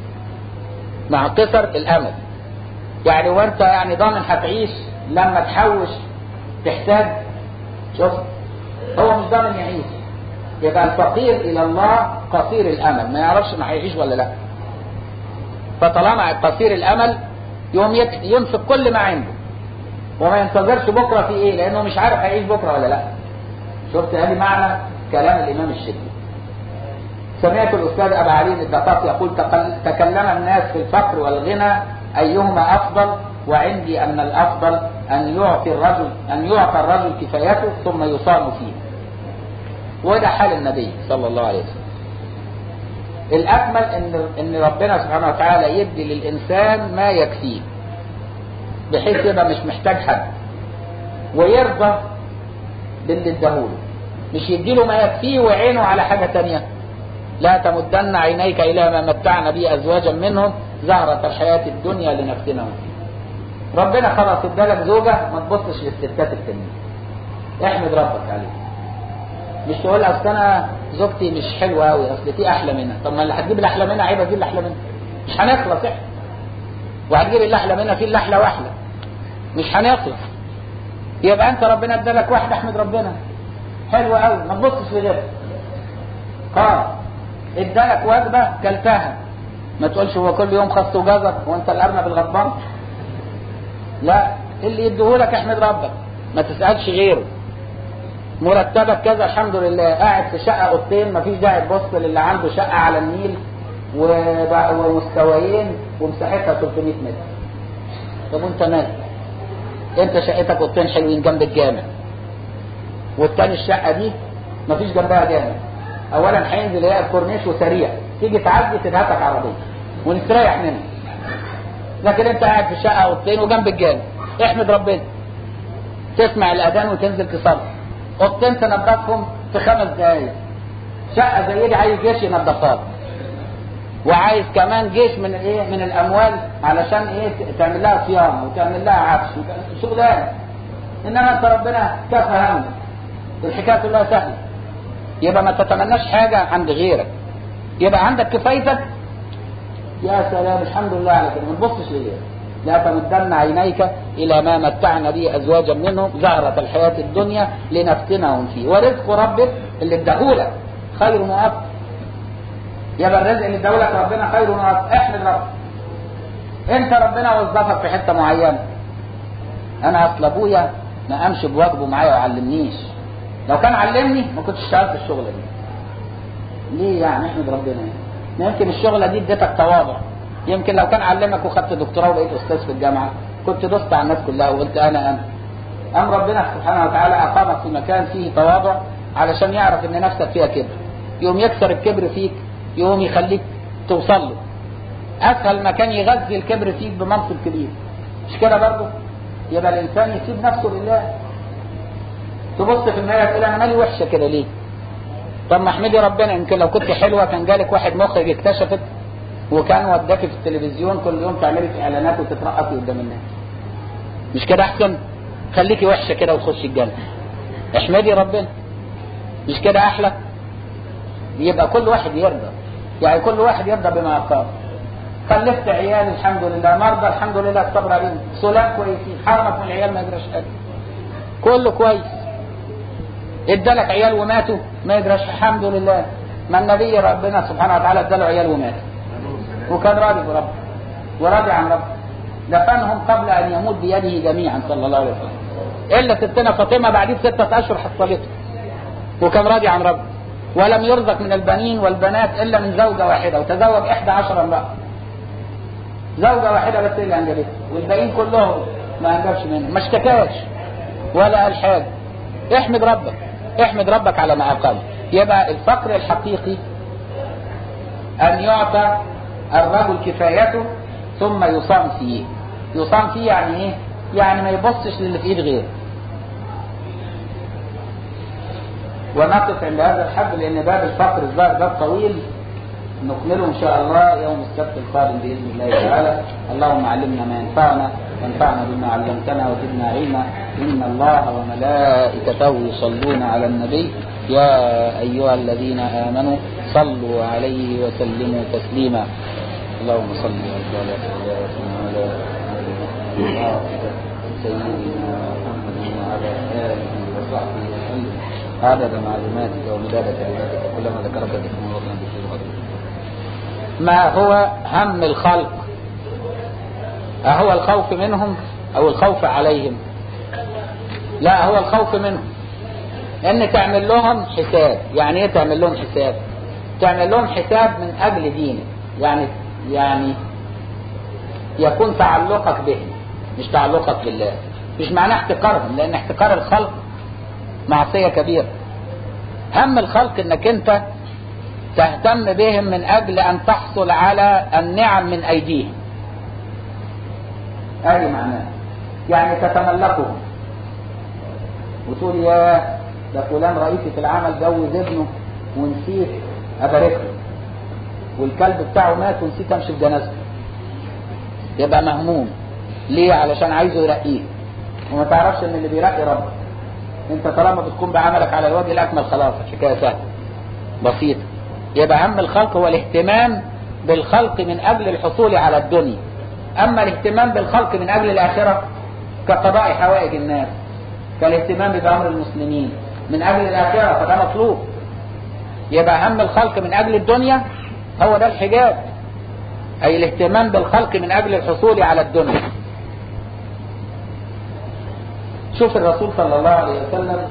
مع قصر الامل يعني وانت يعني ضامن هتعيش لما تحوش تحتاج شوف هو مش ضامن يعيش يبقى الفقير الى الله قصير الامل ما يعرفش ما هيعيش ولا لا فطالما قصير الامل يوم ينفق كل ما عنده وما ينتظرش بكره في ايه لانه مش عارف هيعيش بكره ولا لا شفت ادي معنى كلام الامام الشبلي سمعت الاستاذ ابا علي الدقاق يقول تكلم الناس في الفقر والغنى ايهما افضل وعندي ان الافضل ان يعطي الرجل ان يعطى الرجل كفايته ثم يصام فيه وده حال النبي صلى الله عليه وسلم الاكمل ان ان ربنا سبحانه وتعالى يدي للانسان ما يكفيه بحيث يبقى مش محتاج حد ويرضى باللي اداهوله مش يديله ما يكفيه وعينه على حاجه تانية لا تمدن عينيك الى ما متعنا به ازواجا منهم زهرة الحياة الدنيا لنفسنا فيه ربنا خلاص ادالك زوجة ما تبصش للستات التانيين احمد ربك عليه مش تقول اصل انا زوجتي مش حلوه قوي اصل في احلى منها طب ما اللي هتجيب الاحلى منها عيب اجيب الاحلى منها مش هنخلص احنا وهتجيب اللي احلى منها في اللي احلى واحلى مش هنخلص يبقى انت ربنا ادالك واحده احمد ربنا حلوه قوي ما تبصش لغيرها قال ادالك وجبه كلتها ما تقولش هو كل يوم خص وجزر وانت الارنب الغضبان لا اللي يديهولك احمد ربك ما تسالش غيره مرتبك كذا الحمد لله قاعد في شقه اوضتين مفيش داعي تبص للي عنده شقه على النيل ومستويين ومساحتها 300 متر طب وانت مالك انت شقتك اوضتين حلوين جنب الجامع والتاني الشقه دي مفيش جنبها جامع اولا هينزل يلاقي الكورنيش وسريع تيجي تعدي تدهتك عربيه ونستريح منها لكن انت قاعد في شقه اوضتين وجنب الجامع احمد ربنا تسمع الاذان وتنزل تصلي اوضتين تنظفهم في خمس دقايق شقه زي دي عايز جيش ينظفها وعايز كمان جيش من ايه من الاموال علشان ايه تعمل لها صيام وتعمل لها عفش شغلانه انما انت ربنا كفى همك الحكايه كلها سهله يبقى ما تتمناش حاجه عند غيرك يبقى عندك كفايتك يا سلام الحمد لله على كده ما تبصش لغيرك لا تمدن عينيك الى ما متعنا به ازواجا منهم زهرة الحياة الدنيا لنفتنهم فيه ورزق ربك اللي اداهولك خير مؤقت يبقى الرزق اللي اداهولك ربنا خير مؤقت احمد ربك انت ربنا وظفك في حتة معينة انا اصل ابويا ما قامش بواجبه معايا وعلمنيش لو كان علمني ما كنتش اشتغلت الشغلة دي ليه يعني احمد ربنا يمكن الشغلة دي اديتك تواضع يمكن لو كان علمك وخدت دكتوراه وبقيت استاذ في الجامعه كنت دست على الناس كلها وقلت انا انا ام ربنا سبحانه وتعالى اقامك في مكان فيه تواضع علشان يعرف ان نفسك فيها كبر يقوم يكسر الكبر فيك يقوم يخليك توصل له اسهل مكان يغذي الكبر فيك بمنصب كبير مش كده برضه يبقى الانسان يسيب نفسه لله تبص في المرايه تقول انا مالي وحشه كده ليه طب ما احمدي ربنا يمكن لو كنت حلوه كان جالك واحد مخرج اكتشفك وكان وداكي في التلفزيون كل يوم تعملي في اعلانات وتترقصي قدام الناس مش كده احسن خليكي وحشه كده وتخشي الجنه احمدي ربنا مش كده احلى يبقى كل واحد يرضى يعني كل واحد يرضى بما قام خلفت عيال الحمد لله مرضى الحمد لله الصبر عليهم سلام كويسين حرمك من العيال ما يجراش حاجه كله كويس ادالك عيال وماتوا ما يجراش الحمد لله ما النبي ربنا سبحانه وتعالى اداله عيال ومات وكان راضي بربه وراضي عن ربه دفنهم قبل ان يموت بيده جميعا صلى الله عليه وسلم الا ستنا فاطمه بعديه بستة اشهر حصلته وكان راضي عن ربه ولم يرزق من البنين والبنات الا من زوجه واحده وتزوج احدى عشر امراه زوجه واحده بس اللي انجبته والباقيين كلهم ما انجبش منه ما اشتكاش ولا قال حاجه احمد ربك احمد ربك على ما اقام يبقى الفقر الحقيقي ان يعطى الرجل كفايته ثم يصام فيه يصام فيه يعني ايه يعني ما يبصش للي في ايد غيره ونقف عند هذا الحد لان باب الفقر الظاهر باب طويل نكمله ان شاء الله يوم السبت القادم باذن الله تعالى اللهم علمنا ما ينفعنا وانفعنا بما علمتنا وزدنا علما ان الله وملائكته يصلون على النبي يا ايها الذين امنوا صلوا عليه وسلموا تسليما اللهم صل على سيدنا سيدنا محمد وعلى اله وصحبه وسلم عدد معلوماتك ومداد كلماتك كلما ذكرت ذكر وطنا بشيء ما هو هم الخلق أهو الخوف منهم أو الخوف عليهم لا هو الخوف منهم ان تعمل لهم حساب يعني ايه تعمل لهم حساب تعمل لهم حساب من اجل دينك يعني يعني يكون تعلقك بهم مش تعلقك بالله مش معناه احتقارهم لان احتقار الخلق معصية كبيرة هم الخلق انك انت تهتم بهم من اجل ان تحصل على النعم من ايديهم ادي معناه يعني تتملكهم وتقول يا ده فلان رئيسي في العمل جوز ابنه ونسيت ابارك له والكلب بتاعه مات ونسيت امشي في جنازته يبقى مهموم ليه علشان عايزه يرقيه وما تعرفش ان اللي بيرقي ربك انت طالما بتكون بعملك على الوجه الاكمل خلاص الحكايه سهله بسيطه يبقى هم الخلق هو الاهتمام بالخلق من اجل الحصول على الدنيا اما الاهتمام بالخلق من اجل الاخره كقضاء حوائج الناس كالاهتمام بامر المسلمين من اجل الاخره فده مطلوب يبقى هم الخلق من اجل الدنيا هو ده الحجاب اي الاهتمام بالخلق من اجل الحصول على الدنيا شوف الرسول صلى الله عليه وسلم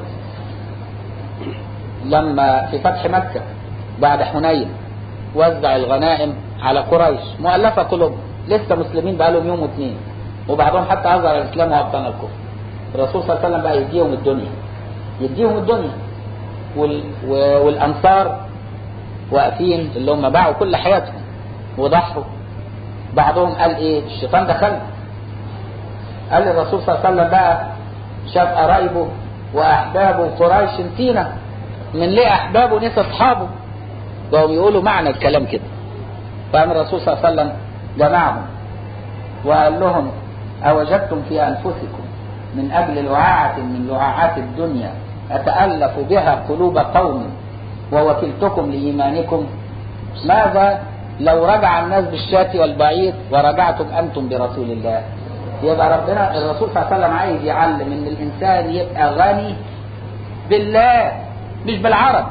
لما في فتح مكة بعد حنين وزع الغنائم على قريش مؤلفة قلوب لسه مسلمين بقالهم يوم واثنين وبعضهم حتى أظهر الإسلام وأبطن الكفر الرسول صلى الله عليه وسلم بقى يديهم الدنيا يديهم الدنيا وال... والأنصار واقفين اللي هم باعوا كل حياتهم وضحوا بعضهم قال ايه الشيطان دخل قال الرسول صلى الله عليه وسلم بقى شاف قرايبه واحبابه قريش فينا من ليه احبابه ناس اصحابه بقوا يقولوا معنى الكلام كده فقام الرسول صلى الله عليه وسلم جمعهم وقال لهم اوجدتم في انفسكم من اجل لعاعة من لعاعات الدنيا اتالف بها قلوب قوم ووكلتكم لايمانكم ماذا لو رجع الناس بالشاة والبعير ورجعتم انتم برسول الله يبقى ربنا الرسول صلى الله عليه وسلم عايز يعلم ان الانسان يبقى غني بالله مش بالعرب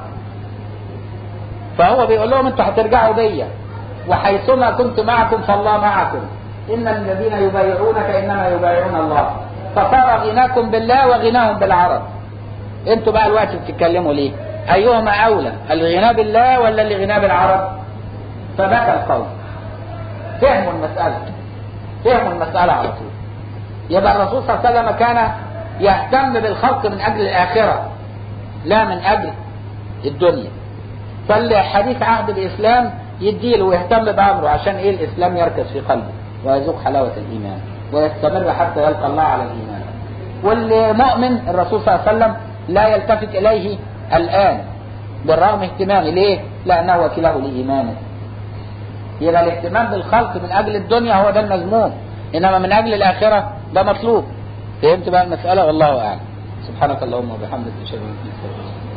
فهو بيقول لهم انتوا هترجعوا بيا وحيثما كنت معكم فالله معكم ان الذين يبايعونك انما يبايعون الله فصار غناكم بالله وغناهم بالعرب انتوا بقى الوقت بتتكلموا ليه ايهما اولى الغنى بالله ولا الغنى بالعرب فبكى القوم فهموا المسألة فهموا المسألة على طول يبقى الرسول صلى الله عليه وسلم كان يهتم بالخلق من أجل الآخرة لا من أجل الدنيا فالحديث عهد الإسلام يديله ويهتم بأمره عشان إيه الإسلام يركز في قلبه ويذوق حلاوة الإيمان ويستمر حتى يلقى الله على الإيمان والمؤمن الرسول صلى الله عليه وسلم لا يلتفت إليه الآن بالرغم اهتمامه ليه؟ لأنه وكيله لإيمانه يبقى الاهتمام بالخلق من أجل الدنيا هو ده المذموم إنما من أجل الآخرة ده مطلوب فهمت بقى المسألة والله أعلم سبحانك اللهم وبحمدك أشهد أن لا إله إلا أنت